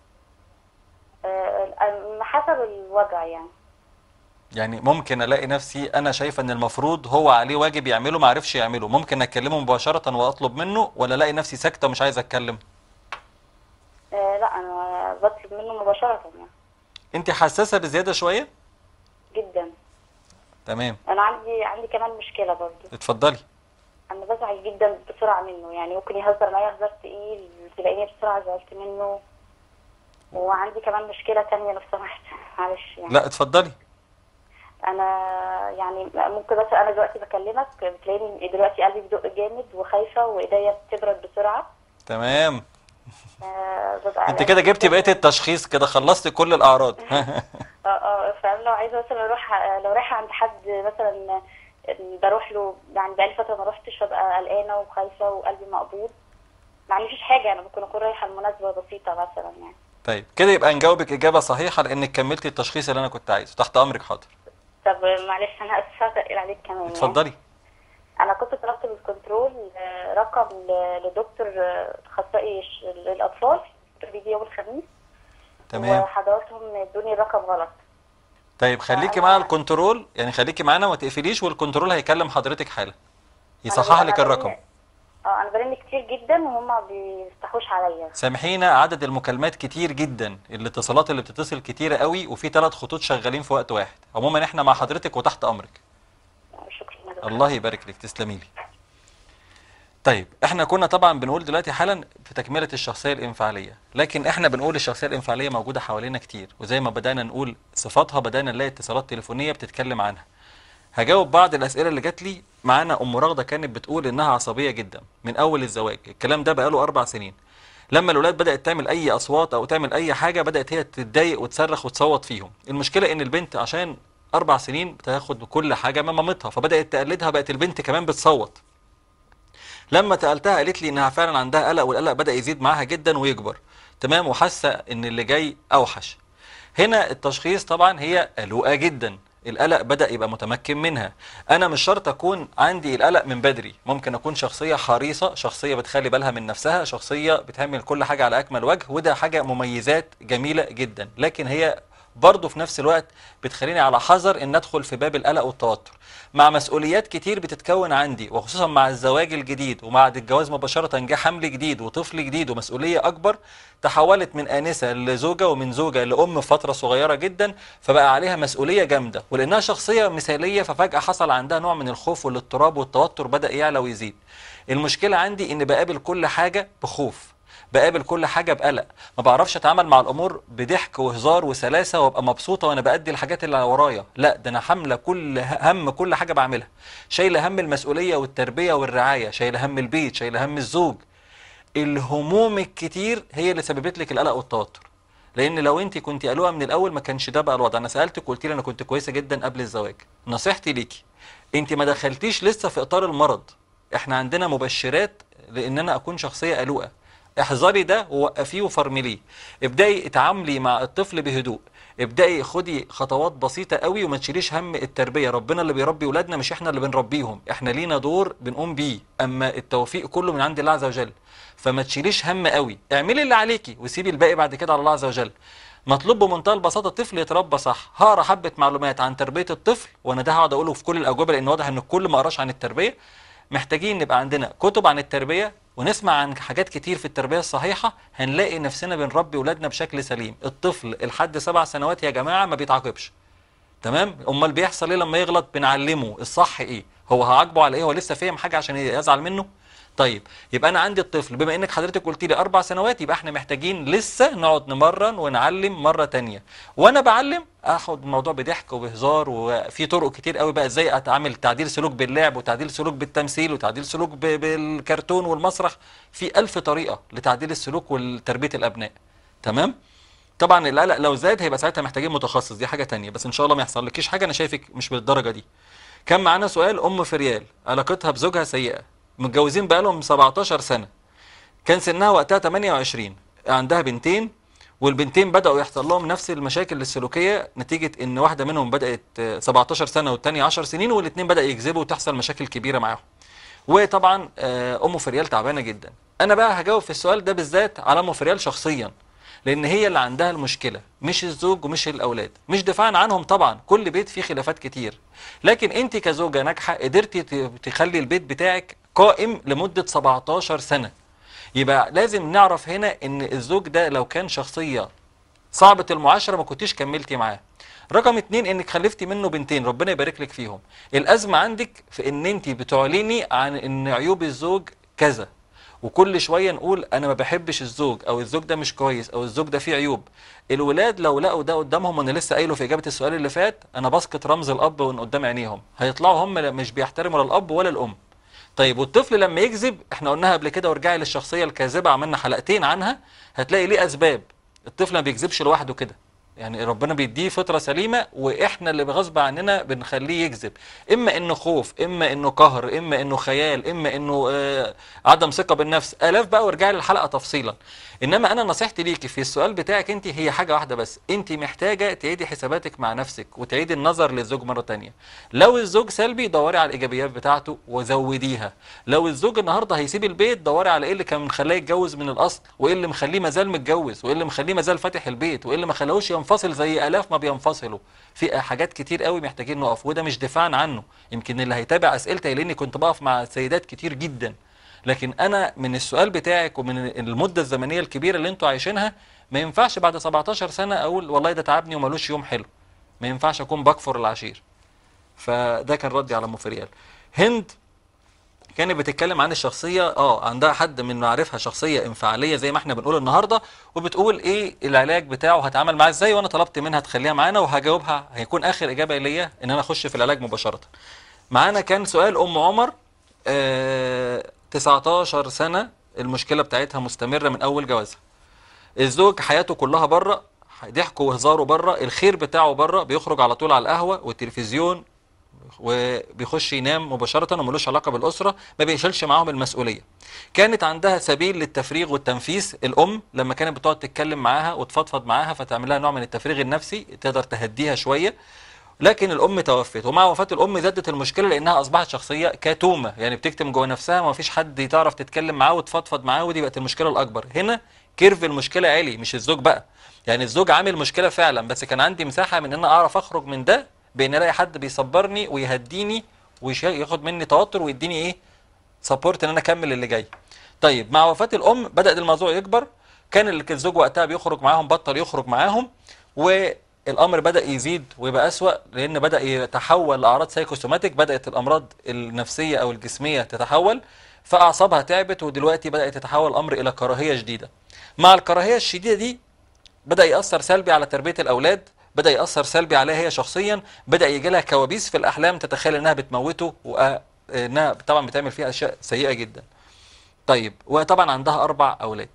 آه، آه، حسب الوضع يعني يعني ممكن الاقي نفسي انا شايفه ان المفروض هو عليه واجب يعمله ما عرفش يعمله ممكن اكلمه مباشره واطلب منه ولا الاقي نفسي ساكته ومش عايز اتكلم آه، لا انا بطلب منه مباشره يعني انت حساسه بزياده شويه جدا تمام انا عندي عندي كمان مشكله برضو اتفضلي انا بزعل بزعل جدا بسرعه منه يعني ممكن يهزر معايا هزار تقيل تلاقيني بسرعه زعلت منه وعندي كمان مشكله تانية لو سمحت معلش يعني لا اتفضلي انا يعني ممكن بس انا دلوقتي بكلمك بتلاقيني دلوقتي قلبي بيدق جامد وخايفه وايديا بتبرد بسرعه تمام آه، ببقى انت قلقانة كده جبتي جداً. بقيه التشخيص كده خلصتي كل الاعراض اه اه فاهم لو عايزه مثلا اروح لو رايحه عند حد مثلا بروح له يعني بقالي فتره ما روحتش فبقى قلقانه وخايفه وقلبي مقبوض مع ان مفيش حاجه انا ممكن اكون رايحه لمناسبه بسيطه مثلا يعني طيب كده يبقى نجاوبك اجابه صحيحه لانك كملتي التشخيص اللي انا كنت عايزه تحت امرك حاضر طب معلش انا اسفه اتقل عليك كمان يعني. اتفضلي انا كنت طلبت بالكنترول آه، رقم ل- لدكتور آه، اخصائي ش- للاطفال بيجي يوم الخميس تمام وحضراتهم ادوني الرقم غلط طيب خليكي أنا- معانا الكنترول يعني خليكي معانا وما تقفليش والكنترول هيكلم حضرتك حالا يصحح أنا- لك أنا الرقم برن- اه انا برن كتير جدا وهم ما بيفتحوش عليا سامحينا عدد المكالمات كتير جدا الاتصالات اللي بتتصل كتيرة قوي وفي ثلاث خطوط شغالين في وقت واحد عموما احنا مع حضرتك وتحت امرك شكرا يا دكتور. الله يبارك لك تسلمي لي طيب احنا كنا طبعا بنقول دلوقتي حالا في تكملة الشخصية الانفعالية لكن احنا بنقول الشخصية الانفعالية موجودة حوالينا كتير وزي ما بدأنا نقول صفاتها بدأنا نلاقي اتصالات تليفونية بتتكلم عنها هجاوب بعض الأسئلة اللي جات لي معانا أم راغدة كانت بتقول إنها عصبية جدا من أول الزواج الكلام ده بقاله أربع سنين لما الولاد بدأت تعمل أي أصوات أو تعمل أي حاجة بدأت هي تتضايق وتصرخ وتصوت فيهم المشكلة إن البنت عشان أربع سنين بتاخد كل حاجة من مامتها فبدأت تقلدها بقت البنت كمان بتصوت لما سألتها قالت لي إنها فعلا عندها قلق والقلق بدأ يزيد معاها جدا ويكبر تمام وحاسة إن اللي جاي أوحش هنا التشخيص طبعا هي قلقة جدا القلق بدأ يبقى متمكن منها أنا مش شرط أكون عندي القلق من بدري ممكن أكون شخصية حريصة شخصية بتخلي بالها من نفسها شخصية بتعمل كل حاجة على أكمل وجه وده حاجة مميزات جميلة جدا لكن هي برضه في نفس الوقت بتخليني على حذر ان ادخل في باب القلق والتوتر مع مسؤوليات كتير بتتكون عندي وخصوصا مع الزواج الجديد ومع الجواز مباشرة جه حمل جديد وطفل جديد ومسؤولية اكبر تحولت من انسة لزوجة ومن زوجة لام في فترة صغيرة جدا فبقى عليها مسؤولية جامدة ولانها شخصية مثالية ففجأة حصل عندها نوع من الخوف والاضطراب والتوتر بدأ يعلى ويزيد المشكلة عندي ان بقابل كل حاجة بخوف بقابل كل حاجه بقلق ما بعرفش اتعامل مع الامور بضحك وهزار وسلاسه وابقى مبسوطه وانا بادي الحاجات اللي ورايا لا ده انا حامله كل هم كل حاجه بعملها شايله هم المسؤوليه والتربيه والرعايه شايله هم البيت شايله هم الزوج الهموم الكتير هي اللي سببت لك القلق والتوتر لان لو انت كنت قلقه من الاول ما كانش ده بقى الوضع انا سالتك وقلت لي انا كنت كويسه جدا قبل الزواج نصيحتي ليكي انت ما دخلتيش لسه في اطار المرض احنا عندنا مبشرات لان انا اكون شخصيه قلقه احذري ده ووقفيه وفرمليه ابدأي اتعاملي مع الطفل بهدوء ابدأي خدي خطوات بسيطة قوي وما تشيليش هم التربية ربنا اللي بيربي ولادنا مش احنا اللي بنربيهم احنا لينا دور بنقوم بيه اما التوفيق كله من عند الله عز وجل فما تشيليش هم قوي اعملي اللي عليكي وسيبي الباقي بعد كده على الله عز وجل مطلوب بمنتهى البساطه الطفل يتربى صح هقرا حبه معلومات عن تربيه الطفل وانا ده هقعد اقوله في كل الاجوبه لان واضح ان الكل ما قراش عن التربيه محتاجين نبقى عندنا كتب عن التربيه ونسمع عن حاجات كتير في التربيه الصحيحه هنلاقي نفسنا بنربي ولادنا بشكل سليم الطفل لحد سبع سنوات يا جماعه ما بيتعاقبش تمام امال بيحصل ايه لما يغلط بنعلمه الصح ايه هو هعاقبه على ايه هو لسه فاهم حاجه عشان يزعل منه طيب يبقى انا عندي الطفل بما انك حضرتك قلت لي اربع سنوات يبقى احنا محتاجين لسه نقعد نمرن ونعلم مره تانية وانا بعلم اخد الموضوع بضحك وبهزار وفي طرق كتير قوي بقى ازاي اتعامل تعديل سلوك باللعب وتعديل سلوك بالتمثيل وتعديل سلوك ب- بالكرتون والمسرح في ألف طريقه لتعديل السلوك وتربيه الابناء تمام طبعا القلق لو زاد هيبقى ساعتها محتاجين متخصص دي حاجه تانية بس ان شاء الله ما يحصل لكيش حاجه انا شايفك مش بالدرجه دي كان معانا سؤال ام فريال علاقتها بزوجها سيئه متجوزين بقالهم 17 سنه كان سنها وقتها 28 عندها بنتين والبنتين بدأوا يحصل لهم نفس المشاكل السلوكية نتيجة ان واحدة منهم بدأت آه، 17 سنة والتانية 10 سنين والاثنين بدأ يكذبوا وتحصل مشاكل كبيرة معاهم وطبعا آه، ام فريال تعبانة جدا انا بقى هجاوب في السؤال ده بالذات على ام فريال شخصيا لان هي اللي عندها المشكله مش الزوج ومش الاولاد مش دفاعا عنهم طبعا كل بيت فيه خلافات كتير لكن انت كزوجه ناجحه قدرتي ت- تخلي البيت بتاعك قائم لمده 17 سنه يبقى لازم نعرف هنا ان الزوج ده لو كان شخصيه صعبة المعاشرة ما كنتيش كملتي معاه رقم اتنين انك خلفتي منه بنتين ربنا يبارك لك فيهم الازمه عندك في ان انت بتعلني عن ان عيوب الزوج كذا وكل شويه نقول انا ما بحبش الزوج او الزوج ده مش كويس او الزوج ده فيه عيوب الولاد لو لقوا ده قدامهم وانا لسه قايله في اجابه السؤال اللي فات انا بسقط رمز الاب من قدام عينيهم هيطلعوا هم مش بيحترموا لا الاب ولا الام طيب والطفل لما يكذب احنا قلناها قبل كده وارجعي للشخصيه الكاذبه عملنا حلقتين عنها هتلاقي ليه اسباب الطفل ما بيكذبش لوحده كده يعني ربنا بيديه فطره سليمه واحنا اللي بغصب عننا بنخليه يكذب اما انه خوف اما انه قهر اما انه خيال اما انه آه عدم ثقه بالنفس الاف بقى وارجعي للحلقه تفصيلا انما انا نصيحتي ليكي في السؤال بتاعك انت هي حاجه واحده بس انت محتاجه تعيدي حساباتك مع نفسك وتعيدي النظر للزوج مره تانية لو الزوج سلبي دوري على الايجابيات بتاعته وزوديها لو الزوج النهارده هيسيب البيت دوري على ايه اللي كان مخليه يتجوز من الاصل وايه اللي مخليه مازال متجوز وايه اللي مخليه مازال فاتح البيت وايه اللي ما خلاهوش ينفصل زي الاف ما بينفصلوا في حاجات كتير قوي محتاجين نقف وده مش دفاعا عنه يمكن اللي هيتابع اسئلتي لاني كنت بقف مع سيدات كتير جدا لكن انا من السؤال بتاعك ومن المده الزمنيه الكبيره اللي انتوا عايشينها ما ينفعش بعد 17 سنه اقول والله ده تعبني ومالوش يوم حلو ما ينفعش اكون بكفر العشير فده كان ردي على ام فريال هند كانت بتتكلم عن الشخصيه اه عندها حد من معارفها شخصيه انفعاليه زي ما احنا بنقول النهارده وبتقول ايه العلاج بتاعه هتعامل معاه ازاي وانا طلبت منها تخليها معانا وهجاوبها هيكون اخر اجابه ليا ان انا اخش في العلاج مباشره معانا كان سؤال ام عمر آه 19 سنه المشكله بتاعتها مستمره من اول جوازها الزوج حياته كلها بره ضحكه وهزاره بره الخير بتاعه بره بيخرج على طول على القهوه والتلفزيون وبيخش ينام مباشرة وملوش علاقة بالأسرة ما بيشيلش معاهم المسؤولية كانت عندها سبيل للتفريغ والتنفيس الأم لما كانت بتقعد تتكلم معاها وتفضفض معاها فتعمل لها نوع من التفريغ النفسي تقدر تهديها شوية لكن الأم توفت ومع وفاة الأم زادت المشكلة لأنها أصبحت شخصية كتومة يعني بتكتم جوه نفسها وما فيش حد تعرف تتكلم معاه وتفضفض معاه ودي بقت المشكلة الأكبر هنا كيرف المشكلة عالي مش الزوج بقى يعني الزوج عامل مشكلة فعلا بس كان عندي مساحة من ان انا اعرف اخرج من ده بان الاقي حد بيصبرني ويهديني وياخد مني توتر ويديني ايه سبورت ان انا اكمل اللي جاي طيب مع وفاة الام بدأ الموضوع يكبر كان الزوج وقتها بيخرج معاهم بطل يخرج معاهم والامر بدأ يزيد ويبقى اسوأ لان بدأ يتحول لاعراض سايكوسوماتيك بدأت الامراض النفسية او الجسمية تتحول فاعصابها تعبت ودلوقتي بدأت تتحول الامر الى كراهية شديدة مع الكراهية الشديدة دي بدأ يأثر سلبي على تربية الأولاد بدأ يأثر سلبي عليها هي شخصيا بدأ يجي لها كوابيس في الأحلام تتخيل إنها بتموته وإنها طبعا بتعمل فيها أشياء سيئة جدا طيب وطبعا عندها أربع أولاد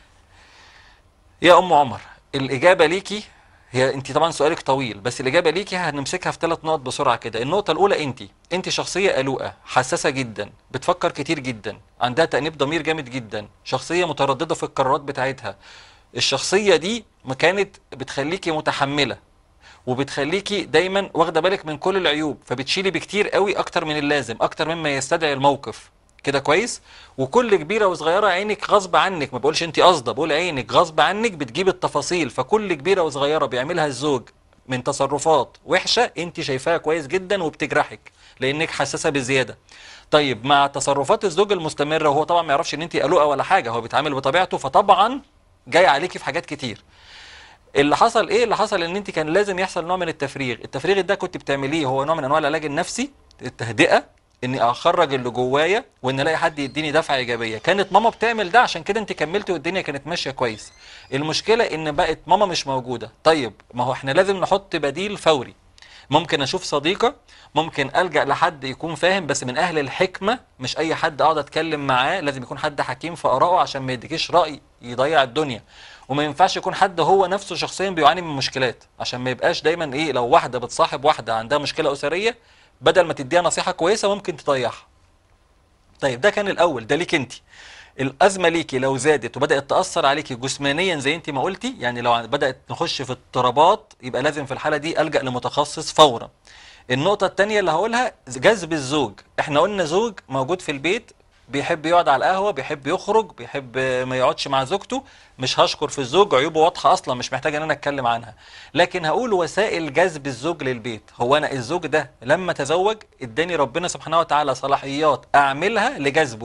يا أم عمر الإجابة ليكي هي انت طبعا سؤالك طويل بس الاجابه ليكي هنمسكها في ثلاث نقط بسرعه كده النقطه الاولى انت انت شخصيه قلوقه حساسه جدا بتفكر كتير جدا عندها تانيب ضمير جامد جدا شخصيه متردده في القرارات بتاعتها الشخصيه دي ما كانت بتخليكي متحمله وبتخليكي دايما واخده بالك من كل العيوب فبتشيلي بكتير قوي اكتر من اللازم اكتر مما يستدعي الموقف كده كويس وكل كبيره وصغيره عينك غصب عنك ما بقولش انت قاصده بقول عينك غصب عنك بتجيب التفاصيل فكل كبيره وصغيره بيعملها الزوج من تصرفات وحشه انت شايفاها كويس جدا وبتجرحك لانك حساسه بزياده طيب مع تصرفات الزوج المستمره وهو طبعا ما يعرفش ان انت قلقه ولا حاجه هو بيتعامل بطبيعته فطبعا جاي عليكي في حاجات كتير اللي حصل ايه اللي حصل ان انت كان لازم يحصل نوع من التفريغ التفريغ ده كنت بتعمليه هو نوع من انواع العلاج النفسي التهدئه اني اخرج اللي جوايا وان الاقي حد يديني دفعه ايجابيه كانت ماما بتعمل ده عشان كده انت كملتي والدنيا كانت ماشيه كويس المشكله ان بقت ماما مش موجوده طيب ما هو احنا لازم نحط بديل فوري ممكن اشوف صديقه ممكن الجا لحد يكون فاهم بس من اهل الحكمه مش اي حد اقعد اتكلم معاه لازم يكون حد حكيم في ارائه عشان ما يديكيش راي يضيع الدنيا وما ينفعش يكون حد هو نفسه شخصيا بيعاني من مشكلات عشان ما يبقاش دايما ايه لو واحده بتصاحب واحده عندها مشكله اسريه بدل ما تديها نصيحه كويسه ممكن تضيعها طيب ده كان الاول ده ليك انت الازمه ليكي لو زادت وبدات تاثر عليكي جسمانيا زي انت ما قلتي يعني لو بدات نخش في اضطرابات يبقى لازم في الحاله دي الجا لمتخصص فورا النقطه الثانيه اللي هقولها جذب الزوج احنا قلنا زوج موجود في البيت بيحب يقعد على القهوه بيحب يخرج بيحب ما يقعدش مع زوجته مش هشكر في الزوج عيوبه واضحه اصلا مش محتاج ان انا اتكلم عنها لكن هقول وسائل جذب الزوج للبيت هو انا الزوج ده لما تزوج اداني ربنا سبحانه وتعالى صلاحيات اعملها لجذبه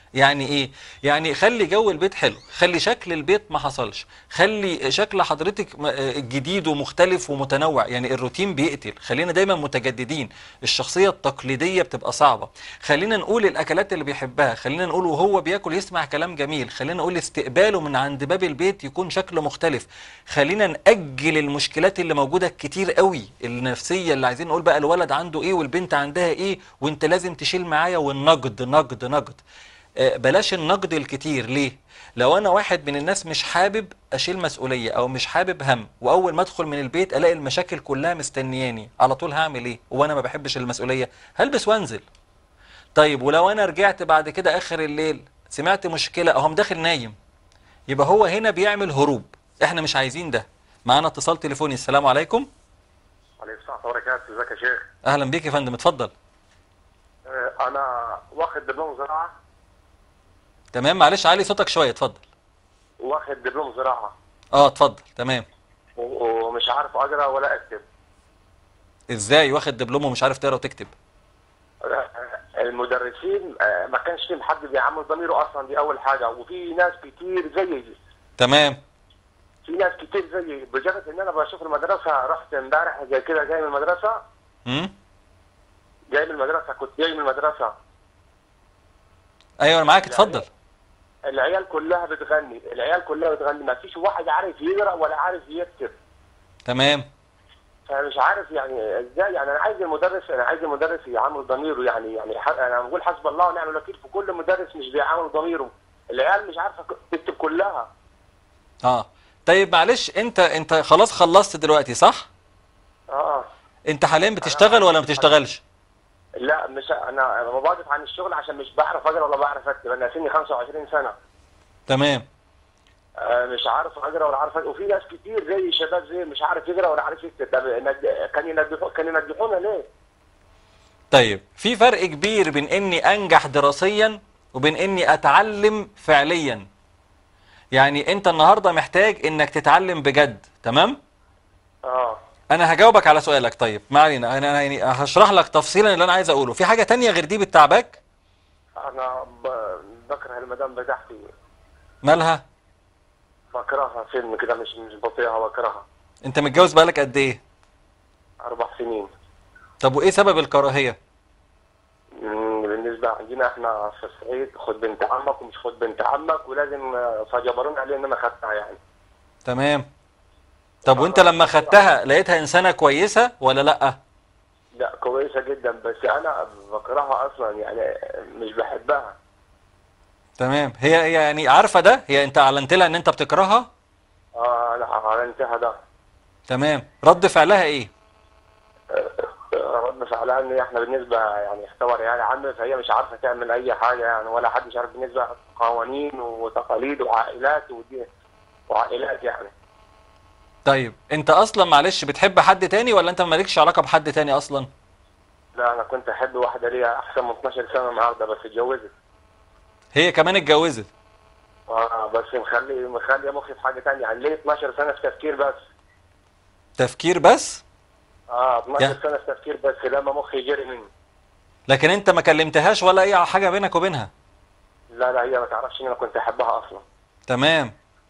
يعني ايه يعني خلي جو البيت حلو خلي شكل البيت ما حصلش خلي شكل حضرتك م- آه، جديد ومختلف ومتنوع يعني الروتين بيقتل خلينا دايما متجددين الشخصية التقليدية بتبقى صعبة خلينا نقول الاكلات اللي بيحبها خلينا نقول وهو بياكل يسمع كلام جميل خلينا نقول استقباله من عند باب البيت يكون شكله مختلف خلينا نأجل المشكلات اللي موجودة كتير قوي النفسية اللي عايزين نقول بقى الولد عنده ايه والبنت عندها ايه وانت لازم تشيل معايا والنقد نقد نقد آه، بلاش النقد الكتير ليه لو انا واحد من الناس مش حابب اشيل مسؤوليه او مش حابب هم واول ما ادخل من البيت الاقي المشاكل كلها مستنياني على طول هعمل ايه وانا ما بحبش المسؤوليه هلبس وانزل طيب ولو انا رجعت بعد كده اخر الليل سمعت مشكله اهو داخل نايم يبقى هو هنا بيعمل هروب احنا مش عايزين ده معانا اتصال تليفوني السلام عليكم عليكم السلام ورحمة الله وبركاته ازيك يا شيخ اهلا بيك يا فندم اتفضل آه، انا واخد دبلوم زراعة تمام معلش علي صوتك شويه اتفضل واخد دبلوم زراعة اه اتفضل تمام و- ومش عارف اقرا ولا اكتب ازاي واخد دبلوم ومش عارف تقرا وتكتب آه، المدرسين آه، ما كانش فيهم حد بيعمل ضميره اصلا دي اول حاجة وفي ناس كتير زيي تمام في ناس كتير زيي بجد ان انا بشوف المدرسة رحت امبارح زي كده جاي من المدرسة امم جاي من المدرسة كنت جاي من المدرسة ايوه انا معاك اتفضل العيال كلها بتغني العيال كلها بتغني ما فيش واحد عارف يقرا ولا عارف يكتب تمام فمش عارف يعني ازاي يعني انا عايز المدرس انا عايز المدرس يعامل ضميره يعني يعني ح- انا بقول حسب الله ونعم الوكيل في كل مدرس مش بيعامل ضميره العيال مش عارفه ك- تكتب كلها اه طيب معلش انت انت خلاص خلصت دلوقتي صح اه انت حاليا بتشتغل ولا ما بتشتغلش لا مش انا أنا بواقف عن الشغل عشان مش بعرف اقرا ولا بعرف اكتب انا سني 25 سنه تمام آه مش عارف اقرا ولا عارف أكتب. وفي ناس كتير زي شباب زي مش عارف يقرا ولا عارف يكتب طب ند- كان ينجحوا كان ينجحونا ليه؟ طيب في فرق كبير بين اني انجح دراسيا وبين اني اتعلم فعليا يعني انت النهارده محتاج انك تتعلم بجد تمام اه انا هجاوبك على سؤالك طيب ما علينا انا يعني هشرح لك تفصيلا اللي انا عايز اقوله في حاجه تانية غير دي بتعبك انا ب- بكره المدام بتاعتي مالها بكرهها فيلم كده مش مش بطيئها بكرهها انت متجوز بقالك قد ايه اربع سنين طب وايه سبب الكراهيه مم، بالنسبة عندنا احنا في الصعيد خد بنت عمك ومش خد بنت عمك ولازم آه، فجبرونا عليه ان انا خدتها يعني تمام طب وانت لما خدتها لقيتها انسانه كويسه ولا لا لا كويسة جدا بس انا بكرهها اصلا يعني مش بحبها تمام هي هي يعني عارفه ده هي انت اعلنت لها ان انت بتكرهها اه انا اعلنتها ده تمام رد فعلها ايه رد فعلها ان احنا بالنسبة يعني اختبر يعني عمي فهي مش عارفة تعمل اي حاجة يعني ولا حد مش عارف بالنسبة قوانين وتقاليد وعائلات ودي وعائلات يعني طيب انت اصلا معلش بتحب حد تاني ولا انت مالكش علاقه بحد تاني اصلا لا انا كنت احب واحدة ليها احسن من 12 سنة النهارده بس اتجوزت هي كمان اتجوزت اه بس مخلي مخلي مخي في حاجه ثانيه يعني ليه 12 سنه في تفكير بس تفكير بس اه 12 يا. سنه في تفكير بس لما مخي يجري مني لكن انت ما كلمتهاش ولا اي حاجه بينك وبينها لا لا هي ما تعرفش ان انا كنت احبها اصلا تمام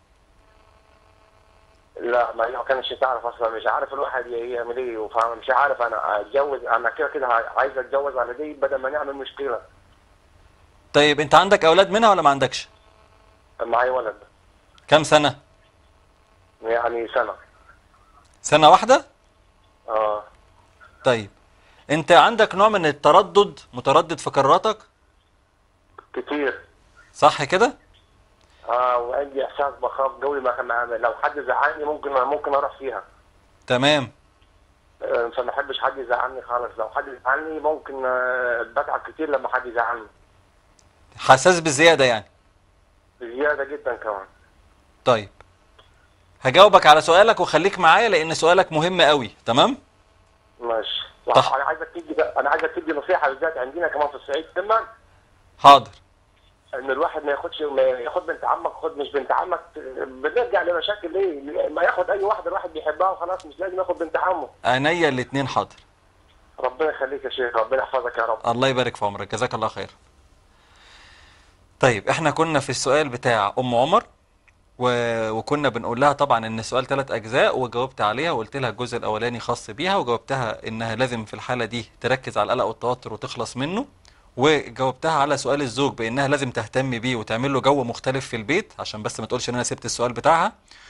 لا ما هي ما كانتش تعرف اصلا مش عارف الواحد يعمل ايه فاهم مش عارف انا اتجوز انا كده كده عايز اتجوز على دي بدل ما نعمل مشكله طيب انت عندك اولاد منها ولا ما عندكش معايا ولد كام سنه يعني سنه سنه واحده اه طيب انت عندك نوع من التردد متردد في قراراتك كتير صح كده اه وعندي احساس بخاف قوي ما ما- لو حد زعلني ممكن ممكن اروح فيها تمام آه، فما احبش حد يزعلني خالص لو حد يزعلني ممكن آه، بتعب كتير لما حد يزعلني حساس بزياده يعني بزياده جدا كمان طيب هجاوبك على سؤالك وخليك معايا لان سؤالك مهم قوي تمام ماشي طح. انا عايزك تدي انا عايزك تدي نصيحه بالذات عندنا كمان في الصعيد تما حاضر ان الواحد ما ياخدش ما ياخد بنت عمك خد مش بنت عمك بنرجع لمشاكل ليه؟ ما ياخد اي واحده الواحد بيحبها وخلاص مش لازم ياخد بنت عمه عينيا الاتنين حاضر ربنا يخليك يا شيخ ربنا يحفظك يا رب الله يبارك في عمرك جزاك الله خير طيب احنا كنا في السؤال بتاع ام عمر و... وكنا بنقول لها طبعا ان السؤال ثلاث اجزاء وجاوبت عليها وقلت لها الجزء الاولاني خاص بيها وجاوبتها انها لازم في الحاله دي تركز على القلق والتوتر وتخلص منه وجاوبتها على سؤال الزوج بانها لازم تهتم بيه وتعمل له جو مختلف في البيت عشان بس ما تقولش ان انا سبت السؤال بتاعها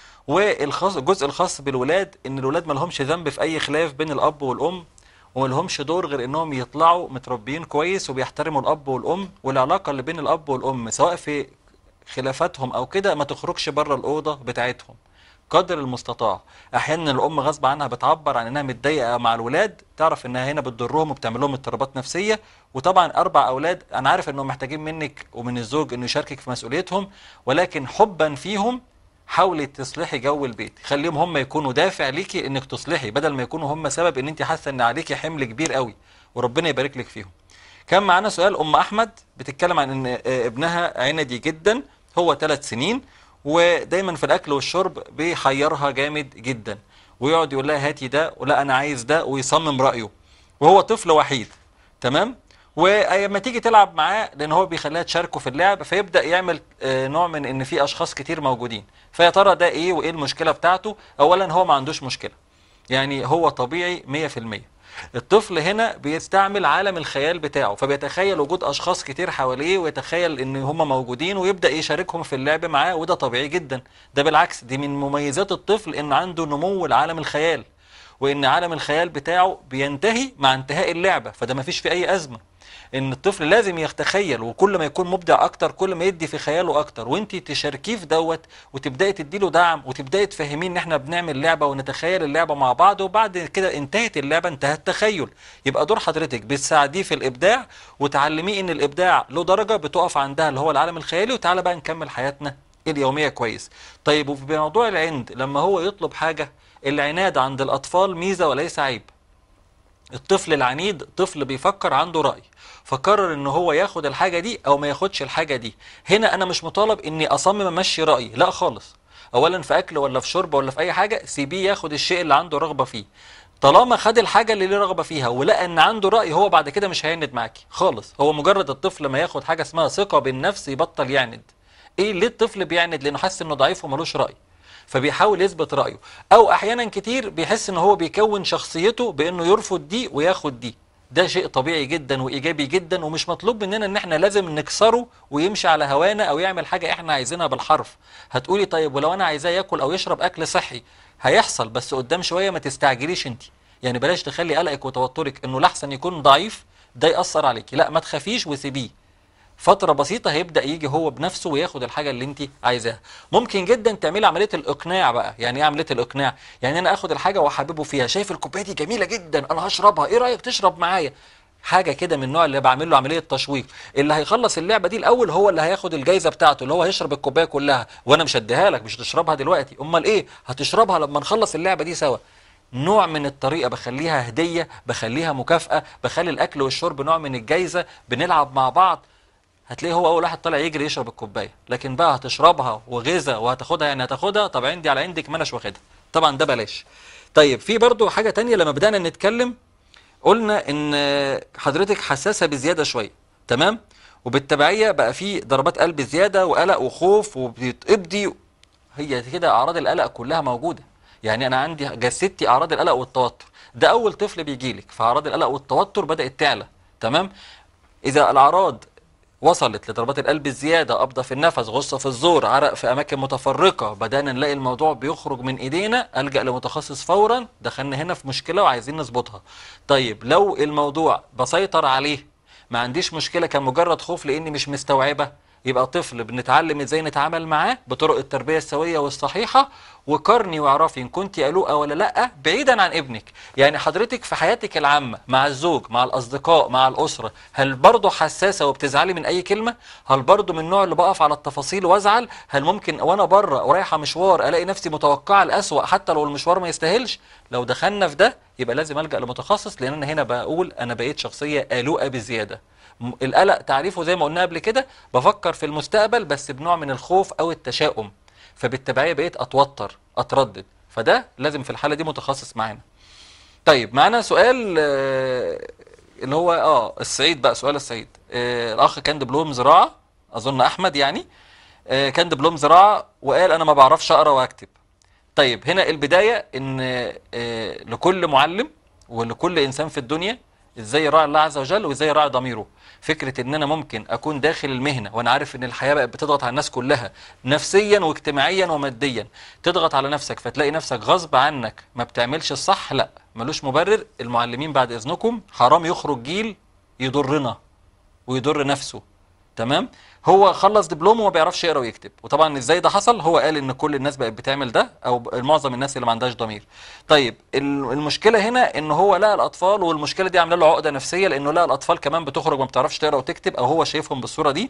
والخاص الجزء الخاص بالولاد ان الولاد ما لهمش ذنب في اي خلاف بين الاب والام وما لهمش دور غير انهم يطلعوا متربيين كويس وبيحترموا الاب والام والعلاقه اللي بين الاب والام سواء في خلافاتهم او كده ما تخرجش بره الاوضه بتاعتهم قدر المستطاع احيانا الام غصب عنها بتعبر عن انها متضايقه مع الولاد تعرف انها هنا بتضرهم وبتعمل لهم اضطرابات نفسيه وطبعا اربع اولاد انا عارف انهم محتاجين منك ومن الزوج انه يشاركك في مسؤوليتهم ولكن حبا فيهم حاولي تصلحي جو البيت خليهم هم يكونوا دافع ليكي انك تصلحي بدل ما يكونوا هم سبب ان انت حاسه ان عليكي حمل كبير قوي وربنا يبارك لك فيهم كان معانا سؤال ام احمد بتتكلم عن ان آه، ابنها عندي جدا هو ثلاث سنين ودايما في الاكل والشرب بيحيرها جامد جدا ويقعد يقول لها هاتي ده ولا انا عايز ده ويصمم رايه وهو طفل وحيد تمام ولما تيجي تلعب معاه لان هو بيخليها تشاركه في اللعب فيبدا يعمل آه، نوع من ان في اشخاص كتير موجودين فيا ترى ده ايه وايه المشكله بتاعته اولا هو ما عندوش مشكله يعني هو طبيعي 100% الطفل هنا بيستعمل عالم الخيال بتاعه فبيتخيل وجود اشخاص كتير حواليه ويتخيل ان هم موجودين ويبدا يشاركهم في اللعب معاه وده طبيعي جدا ده بالعكس دي من مميزات الطفل ان عنده نمو لعالم الخيال وان عالم الخيال بتاعه بينتهي مع انتهاء اللعبه فده ما فيش فيه اي ازمه ان الطفل لازم يتخيل وكل ما يكون مبدع اكتر كل ما يدي في خياله اكتر وانت تشاركيه في دوت وتبداي تديله دعم وتبداي تفهميه ان احنا بنعمل لعبه ونتخيل اللعبه مع بعض وبعد كده انتهت اللعبه انتهى التخيل يبقى دور حضرتك بتساعديه في الابداع وتعلميه ان الابداع له درجه بتقف عندها اللي هو العالم الخيالي وتعالى بقى نكمل حياتنا اليوميه كويس طيب وفي موضوع العند لما هو يطلب حاجه العناد عند الاطفال ميزه وليس عيب الطفل العنيد طفل بيفكر عنده رأي فقرر ان هو ياخد الحاجة دي او ما ياخدش الحاجة دي هنا انا مش مطالب اني اصمم امشي رأيي لا خالص اولا في اكل ولا في شرب ولا في اي حاجة سيبيه ياخد الشيء اللي عنده رغبة فيه طالما خد الحاجة اللي ليه رغبة فيها ولقى ان عنده رأي هو بعد كده مش هيعند معاكي خالص هو مجرد الطفل ما ياخد حاجة اسمها ثقة بالنفس يبطل يعند ايه ليه الطفل بيعند لانه حاسس انه ضعيف وملوش رأي فبيحاول يثبت رأيه او احيانا كتير بيحس ان هو بيكون شخصيته بانه يرفض دي وياخد دي ده شيء طبيعي جدا وايجابي جدا ومش مطلوب مننا ان احنا لازم نكسره ويمشي على هوانا او يعمل حاجه احنا عايزينها بالحرف هتقولي طيب ولو انا عايزاه ياكل او يشرب اكل صحي هيحصل بس قدام شويه ما تستعجليش انت يعني بلاش تخلي قلقك وتوترك انه لحسن يكون ضعيف ده ياثر عليكي لا ما تخافيش وسيبيه فترة بسيطة هيبدأ يجي هو بنفسه وياخد الحاجة اللي انت عايزاها ممكن جدا تعملي عملية الإقناع بقى يعني ايه عملية الإقناع يعني أنا آخد الحاجة وأحببه فيها شايف الكوباية دي جميلة جدا أنا هشربها إيه رأيك تشرب معايا حاجة كده من النوع اللي بعمل له عملية تشويق اللي هيخلص اللعبة دي الأول هو اللي هياخد الجايزة بتاعته اللي هو هيشرب الكوباية كلها وأنا مش هديها لك مش هتشربها دلوقتي أمال إيه هتشربها لما نخلص اللعبة دي سوا نوع من الطريقة بخليها هدية بخليها مكافأة بخلي الأكل والشرب نوع من الجايزة بنلعب مع بعض هتلاقيه هو اول واحد طالع يجري يشرب الكوبايه لكن بقى هتشربها وغذا وهتاخدها يعني هتاخدها طب عندي على عندك ما اناش واخدها طبعا ده بلاش طيب في برضو حاجه تانية لما بدانا نتكلم قلنا ان حضرتك حساسه بزياده شويه تمام وبالتبعيه بقى في ضربات قلب زياده وقلق وخوف وبتقبضي هي كده اعراض القلق كلها موجوده يعني انا عندي جسدتي اعراض القلق والتوتر ده اول طفل بيجي لك فاعراض القلق والتوتر بدات تعلى تمام اذا الاعراض وصلت لضربات القلب الزيادة قبضة في النفس غصة في الزور عرق في أماكن متفرقة بدأنا نلاقي الموضوع بيخرج من إيدينا ألجأ لمتخصص فورا دخلنا هنا في مشكلة وعايزين نظبطها طيب لو الموضوع بسيطر عليه ما عنديش مشكلة كمجرد خوف لأني مش مستوعبة يبقى طفل بنتعلم ازاي نتعامل معاه بطرق التربيه السويه والصحيحه وقارني واعرفي ان كنت قلقه ولا لا بعيدا عن ابنك يعني حضرتك في حياتك العامه مع الزوج مع الاصدقاء مع الاسره هل برضه حساسه وبتزعلي من اي كلمه هل برضه من النوع اللي بقف على التفاصيل وازعل هل ممكن وانا بره ورايحه مشوار الاقي نفسي متوقعه الاسوأ حتى لو المشوار ما يستاهلش لو دخلنا في ده يبقى لازم الجا لمتخصص لان انا هنا بقول انا بقيت شخصيه قلقه بزياده م- القلق تعريفه زي ما قلنا قبل كده بفكر في المستقبل بس بنوع من الخوف او التشاؤم فبالتبعيه بقيت اتوتر اتردد فده لازم في الحاله دي متخصص معانا طيب معانا سؤال آه، اللي هو اه الصعيد بقى سؤال الصعيد آه الاخ كان دبلوم زراعه اظن احمد يعني آه، كان دبلوم زراعه وقال انا ما بعرفش اقرا واكتب طيب هنا البدايه ان آه، لكل معلم ولكل انسان في الدنيا ازاي يراعي الله عز وجل وازاي يراعي ضميره فكره ان انا ممكن اكون داخل المهنه وانا عارف ان الحياه بقت بتضغط على الناس كلها نفسيا واجتماعيا وماديا تضغط على نفسك فتلاقي نفسك غصب عنك ما بتعملش الصح لا ملوش مبرر المعلمين بعد اذنكم حرام يخرج جيل يضرنا ويضر نفسه تمام هو خلص دبلوم وما بيعرفش يقرا ويكتب وطبعا ازاي ده حصل هو قال ان كل الناس بقت بتعمل ده او ب- معظم الناس اللي ما عندهاش ضمير طيب ال- المشكله هنا ان هو لقى الاطفال والمشكله دي عامله له عقده نفسيه لانه لقى الاطفال كمان بتخرج ما بتعرفش تقرا وتكتب او هو شايفهم بالصوره دي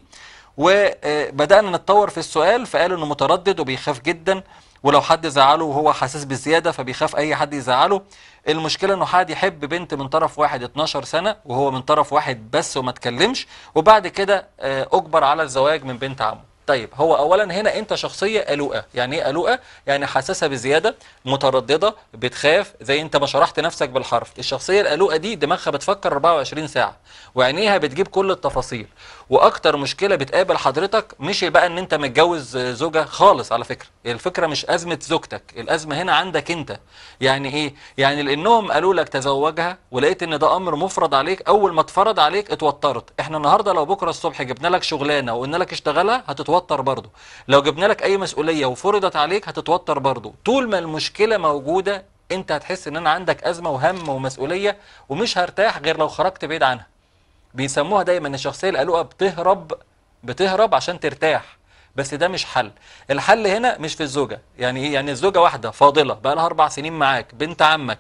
وبدانا نتطور في السؤال فقال انه متردد وبيخاف جدا ولو حد زعله وهو حساس بزياده فبيخاف اي حد يزعله المشكله انه حد يحب بنت من طرف واحد 12 سنه وهو من طرف واحد بس وما اتكلمش وبعد كده آه، اجبر على الزواج من بنت عمه طيب هو اولا هنا انت شخصيه قلوقه يعني ايه قلوقه يعني حساسه بزياده متردده بتخاف زي انت ما شرحت نفسك بالحرف الشخصيه القلوقه دي دماغها بتفكر 24 ساعه وعينيها بتجيب كل التفاصيل واكتر مشكله بتقابل حضرتك مش بقى ان انت متجوز زوجه خالص على فكره الفكره مش ازمه زوجتك الازمه هنا عندك انت يعني ايه يعني لانهم قالوا لك تزوجها ولقيت ان ده امر مفرض عليك اول ما اتفرض عليك اتوترت احنا النهارده لو بكره الصبح جبنا لك شغلانه وقلنا لك اشتغلها هتتوتر برضه لو جبنا لك اي مسؤوليه وفرضت عليك هتتوتر برضه طول ما المشكله موجوده انت هتحس ان انا عندك ازمه وهم ومسؤوليه ومش هرتاح غير لو خرجت بعيد عنها بيسموها دايما الشخصيه القلوقه بتهرب بتهرب عشان ترتاح بس ده مش حل الحل هنا مش في الزوجه يعني ايه يعني الزوجه واحده فاضله بقى لها اربع سنين معاك بنت عمك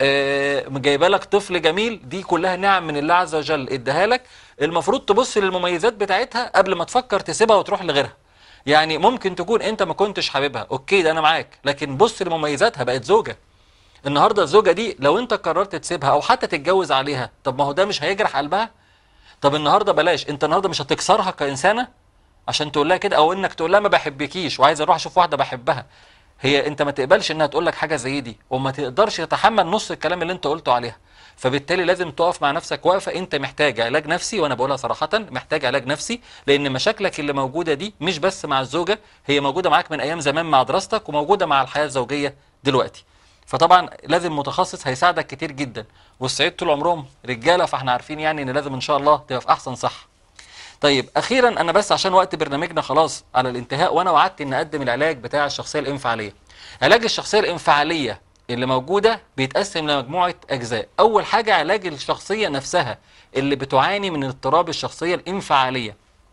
آه جايبه لك طفل جميل دي كلها نعم من الله عز وجل اداها لك المفروض تبص للمميزات بتاعتها قبل ما تفكر تسيبها وتروح لغيرها يعني ممكن تكون انت ما كنتش حاببها اوكي ده انا معاك لكن بص لمميزاتها بقت زوجه النهارده الزوجه دي لو انت قررت تسيبها او حتى تتجوز عليها طب ما هو ده مش هيجرح قلبها طب النهارده بلاش انت النهارده مش هتكسرها كانسانه عشان تقول لها كده او انك تقول لها ما بحبكيش وعايز اروح اشوف واحده بحبها هي انت ما تقبلش انها تقول لك حاجه زي دي وما تقدرش تتحمل نص الكلام اللي انت قلته عليها فبالتالي لازم تقف مع نفسك واقفه انت محتاج علاج نفسي وانا بقولها صراحه محتاج علاج نفسي لان مشاكلك اللي موجوده دي مش بس مع الزوجه هي موجوده معاك من ايام زمان مع دراستك وموجوده مع الحياه الزوجيه دلوقتي فطبعا لازم متخصص هيساعدك كتير جدا والصعيد طول عمرهم رجاله فاحنا عارفين يعني ان لازم ان شاء الله تبقى في احسن صحه طيب اخيرا انا بس عشان وقت برنامجنا خلاص على الانتهاء وانا وعدت ان اقدم العلاج بتاع الشخصيه الانفعاليه علاج الشخصيه الانفعاليه اللي موجوده بيتقسم لمجموعه اجزاء اول حاجه علاج الشخصيه نفسها اللي بتعاني من اضطراب الشخصيه الانفعاليه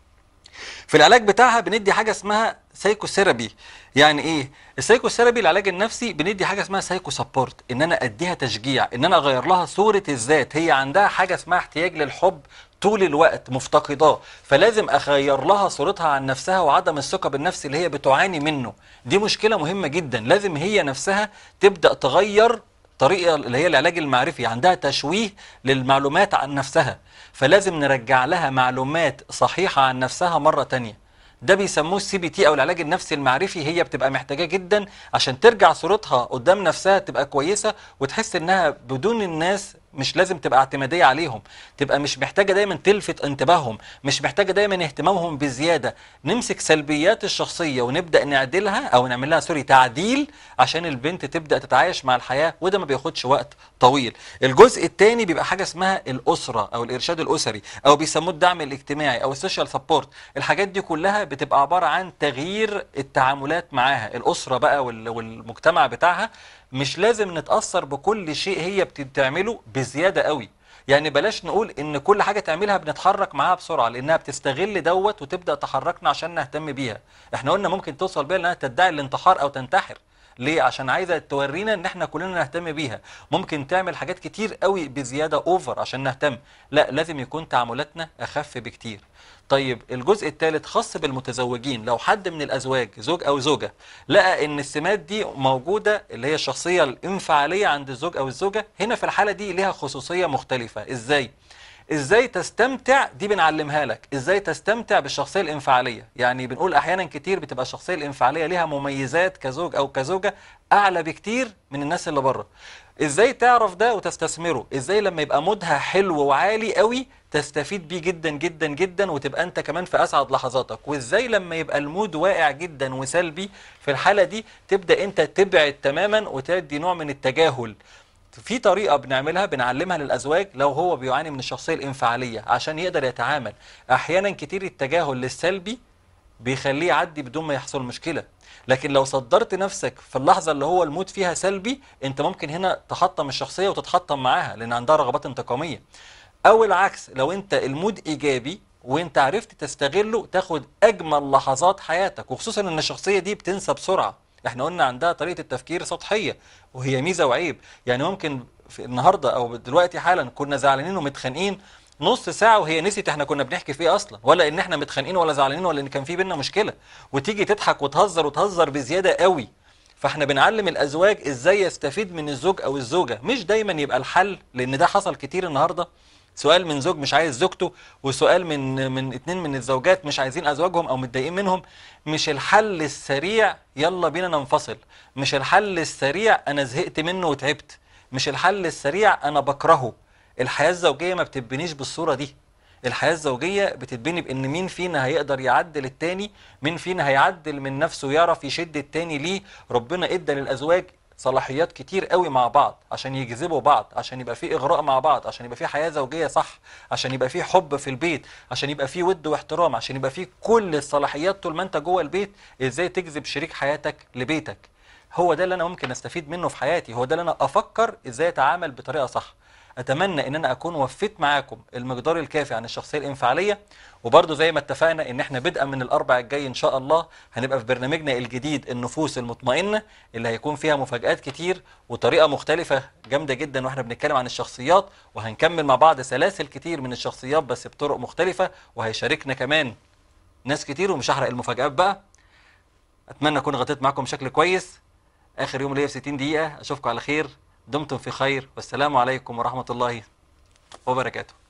في العلاج بتاعها بندي حاجه اسمها سايكوثيرابي يعني ايه السايكوثيرابي العلاج النفسي بندي حاجه اسمها سايكو سبورت ان انا اديها تشجيع ان انا اغير لها صوره الذات هي عندها حاجه اسمها احتياج للحب طول الوقت مفتقداه فلازم اغير لها صورتها عن نفسها وعدم الثقه بالنفس اللي هي بتعاني منه دي مشكله مهمه جدا لازم هي نفسها تبدا تغير طريقه اللي هي العلاج المعرفي عندها تشويه للمعلومات عن نفسها فلازم نرجع لها معلومات صحيحه عن نفسها مره تانية ده بيسموه السي بي تي او العلاج النفسي المعرفي هي بتبقى محتاجاه جدا عشان ترجع صورتها قدام نفسها تبقى كويسه وتحس انها بدون الناس مش لازم تبقى اعتماديه عليهم تبقى مش محتاجه دايما تلفت انتباههم مش محتاجه دايما اهتمامهم بزياده نمسك سلبيات الشخصيه ونبدا نعدلها او نعمل لها سوري تعديل عشان البنت تبدا تتعايش مع الحياه وده ما بياخدش وقت طويل الجزء الثاني بيبقى حاجه اسمها الاسره او الارشاد الاسري او بيسموه الدعم الاجتماعي او السوشيال سبورت الحاجات دي كلها بتبقى عباره عن تغيير التعاملات معاها الاسره بقى وال- والمجتمع بتاعها مش لازم نتاثر بكل شيء هي بتعمله بزياده قوي يعني بلاش نقول ان كل حاجه تعملها بنتحرك معاها بسرعه لانها بتستغل دوت وتبدا تحركنا عشان نهتم بيها احنا قلنا ممكن توصل بيها انها تدعي الانتحار او تنتحر ليه عشان عايزه تورينا ان احنا كلنا نهتم بيها ممكن تعمل حاجات كتير قوي بزياده اوفر عشان نهتم لا لازم يكون تعاملاتنا اخف بكتير طيب الجزء الثالث خاص بالمتزوجين لو حد من الازواج زوج او زوجه لقى ان السمات دي موجوده اللي هي الشخصيه الانفعاليه عند الزوج او الزوجه هنا في الحاله دي ليها خصوصيه مختلفه ازاي ازاي تستمتع دي بنعلمها لك ازاي تستمتع بالشخصيه الانفعاليه يعني بنقول احيانا كتير بتبقى الشخصيه الانفعاليه ليها مميزات كزوج او كزوجه اعلى بكتير من الناس اللي بره ازاي تعرف ده وتستثمره ازاي لما يبقى مودها حلو وعالي قوي تستفيد بيه جدا جدا جدا وتبقى انت كمان في اسعد لحظاتك وازاي لما يبقى المود واقع جدا وسلبي في الحاله دي تبدا انت تبعد تماما وتدي نوع من التجاهل في طريقة بنعملها بنعلمها للأزواج لو هو بيعاني من الشخصية الانفعالية عشان يقدر يتعامل أحيانا كتير التجاهل للسلبي بيخليه يعدي بدون ما يحصل مشكلة لكن لو صدرت نفسك في اللحظة اللي هو المود فيها سلبي انت ممكن هنا تحطم الشخصية وتتحطم معاها لأن عندها رغبات انتقامية أو العكس لو انت المود إيجابي وانت عرفت تستغله تاخد أجمل لحظات حياتك وخصوصا ان الشخصية دي بتنسى بسرعة احنا قلنا عندها طريقة التفكير سطحية وهي ميزة وعيب يعني ممكن في النهاردة او دلوقتي حالا كنا زعلانين ومتخانقين نص ساعة وهي نسيت احنا كنا بنحكي في ايه اصلا ولا ان احنا متخانقين ولا زعلانين ولا ان كان في بينا مشكلة وتيجي تضحك وتهزر وتهزر بزيادة قوي فاحنا بنعلم الازواج ازاي يستفيد من الزوج او الزوجة مش دايما يبقى الحل لان ده حصل كتير النهاردة سؤال من زوج مش عايز زوجته وسؤال من من اتنين من الزوجات مش عايزين ازواجهم او متضايقين منهم مش الحل السريع يلا بينا ننفصل مش الحل السريع انا زهقت منه وتعبت مش الحل السريع انا بكرهه الحياة الزوجية ما بتبنيش بالصورة دي الحياة الزوجية بتتبني بان مين فينا هيقدر يعدل التاني مين فينا هيعدل من نفسه ويعرف يشد التاني ليه ربنا ادى للازواج صلاحيات كتير قوي مع بعض عشان يجذبوا بعض عشان يبقى في اغراء مع بعض عشان يبقى في حياة زوجية صح عشان يبقى في حب في البيت عشان يبقى في ود واحترام عشان يبقى في كل الصلاحيات طول ما انت جوه البيت ازاي تجذب شريك حياتك لبيتك هو ده اللي انا ممكن استفيد منه في حياتي هو ده اللي انا افكر ازاي اتعامل بطريقة صح اتمنى ان انا اكون وفيت معاكم المقدار الكافي عن الشخصيه الانفعاليه وبرضه زي ما اتفقنا ان احنا بدءا من الاربع الجاي ان شاء الله هنبقى في برنامجنا الجديد النفوس المطمئنه اللي هيكون فيها مفاجات كتير وطريقه مختلفه جامده جدا واحنا بنتكلم عن الشخصيات وهنكمل مع بعض سلاسل كتير من الشخصيات بس بطرق مختلفه وهيشاركنا كمان ناس كتير ومش هحرق المفاجآت بقى اتمنى اكون غطيت معاكم بشكل كويس اخر يوم ليا في 60 دقيقه اشوفكم على خير دمتم في خير والسلام عليكم ورحمه الله وبركاته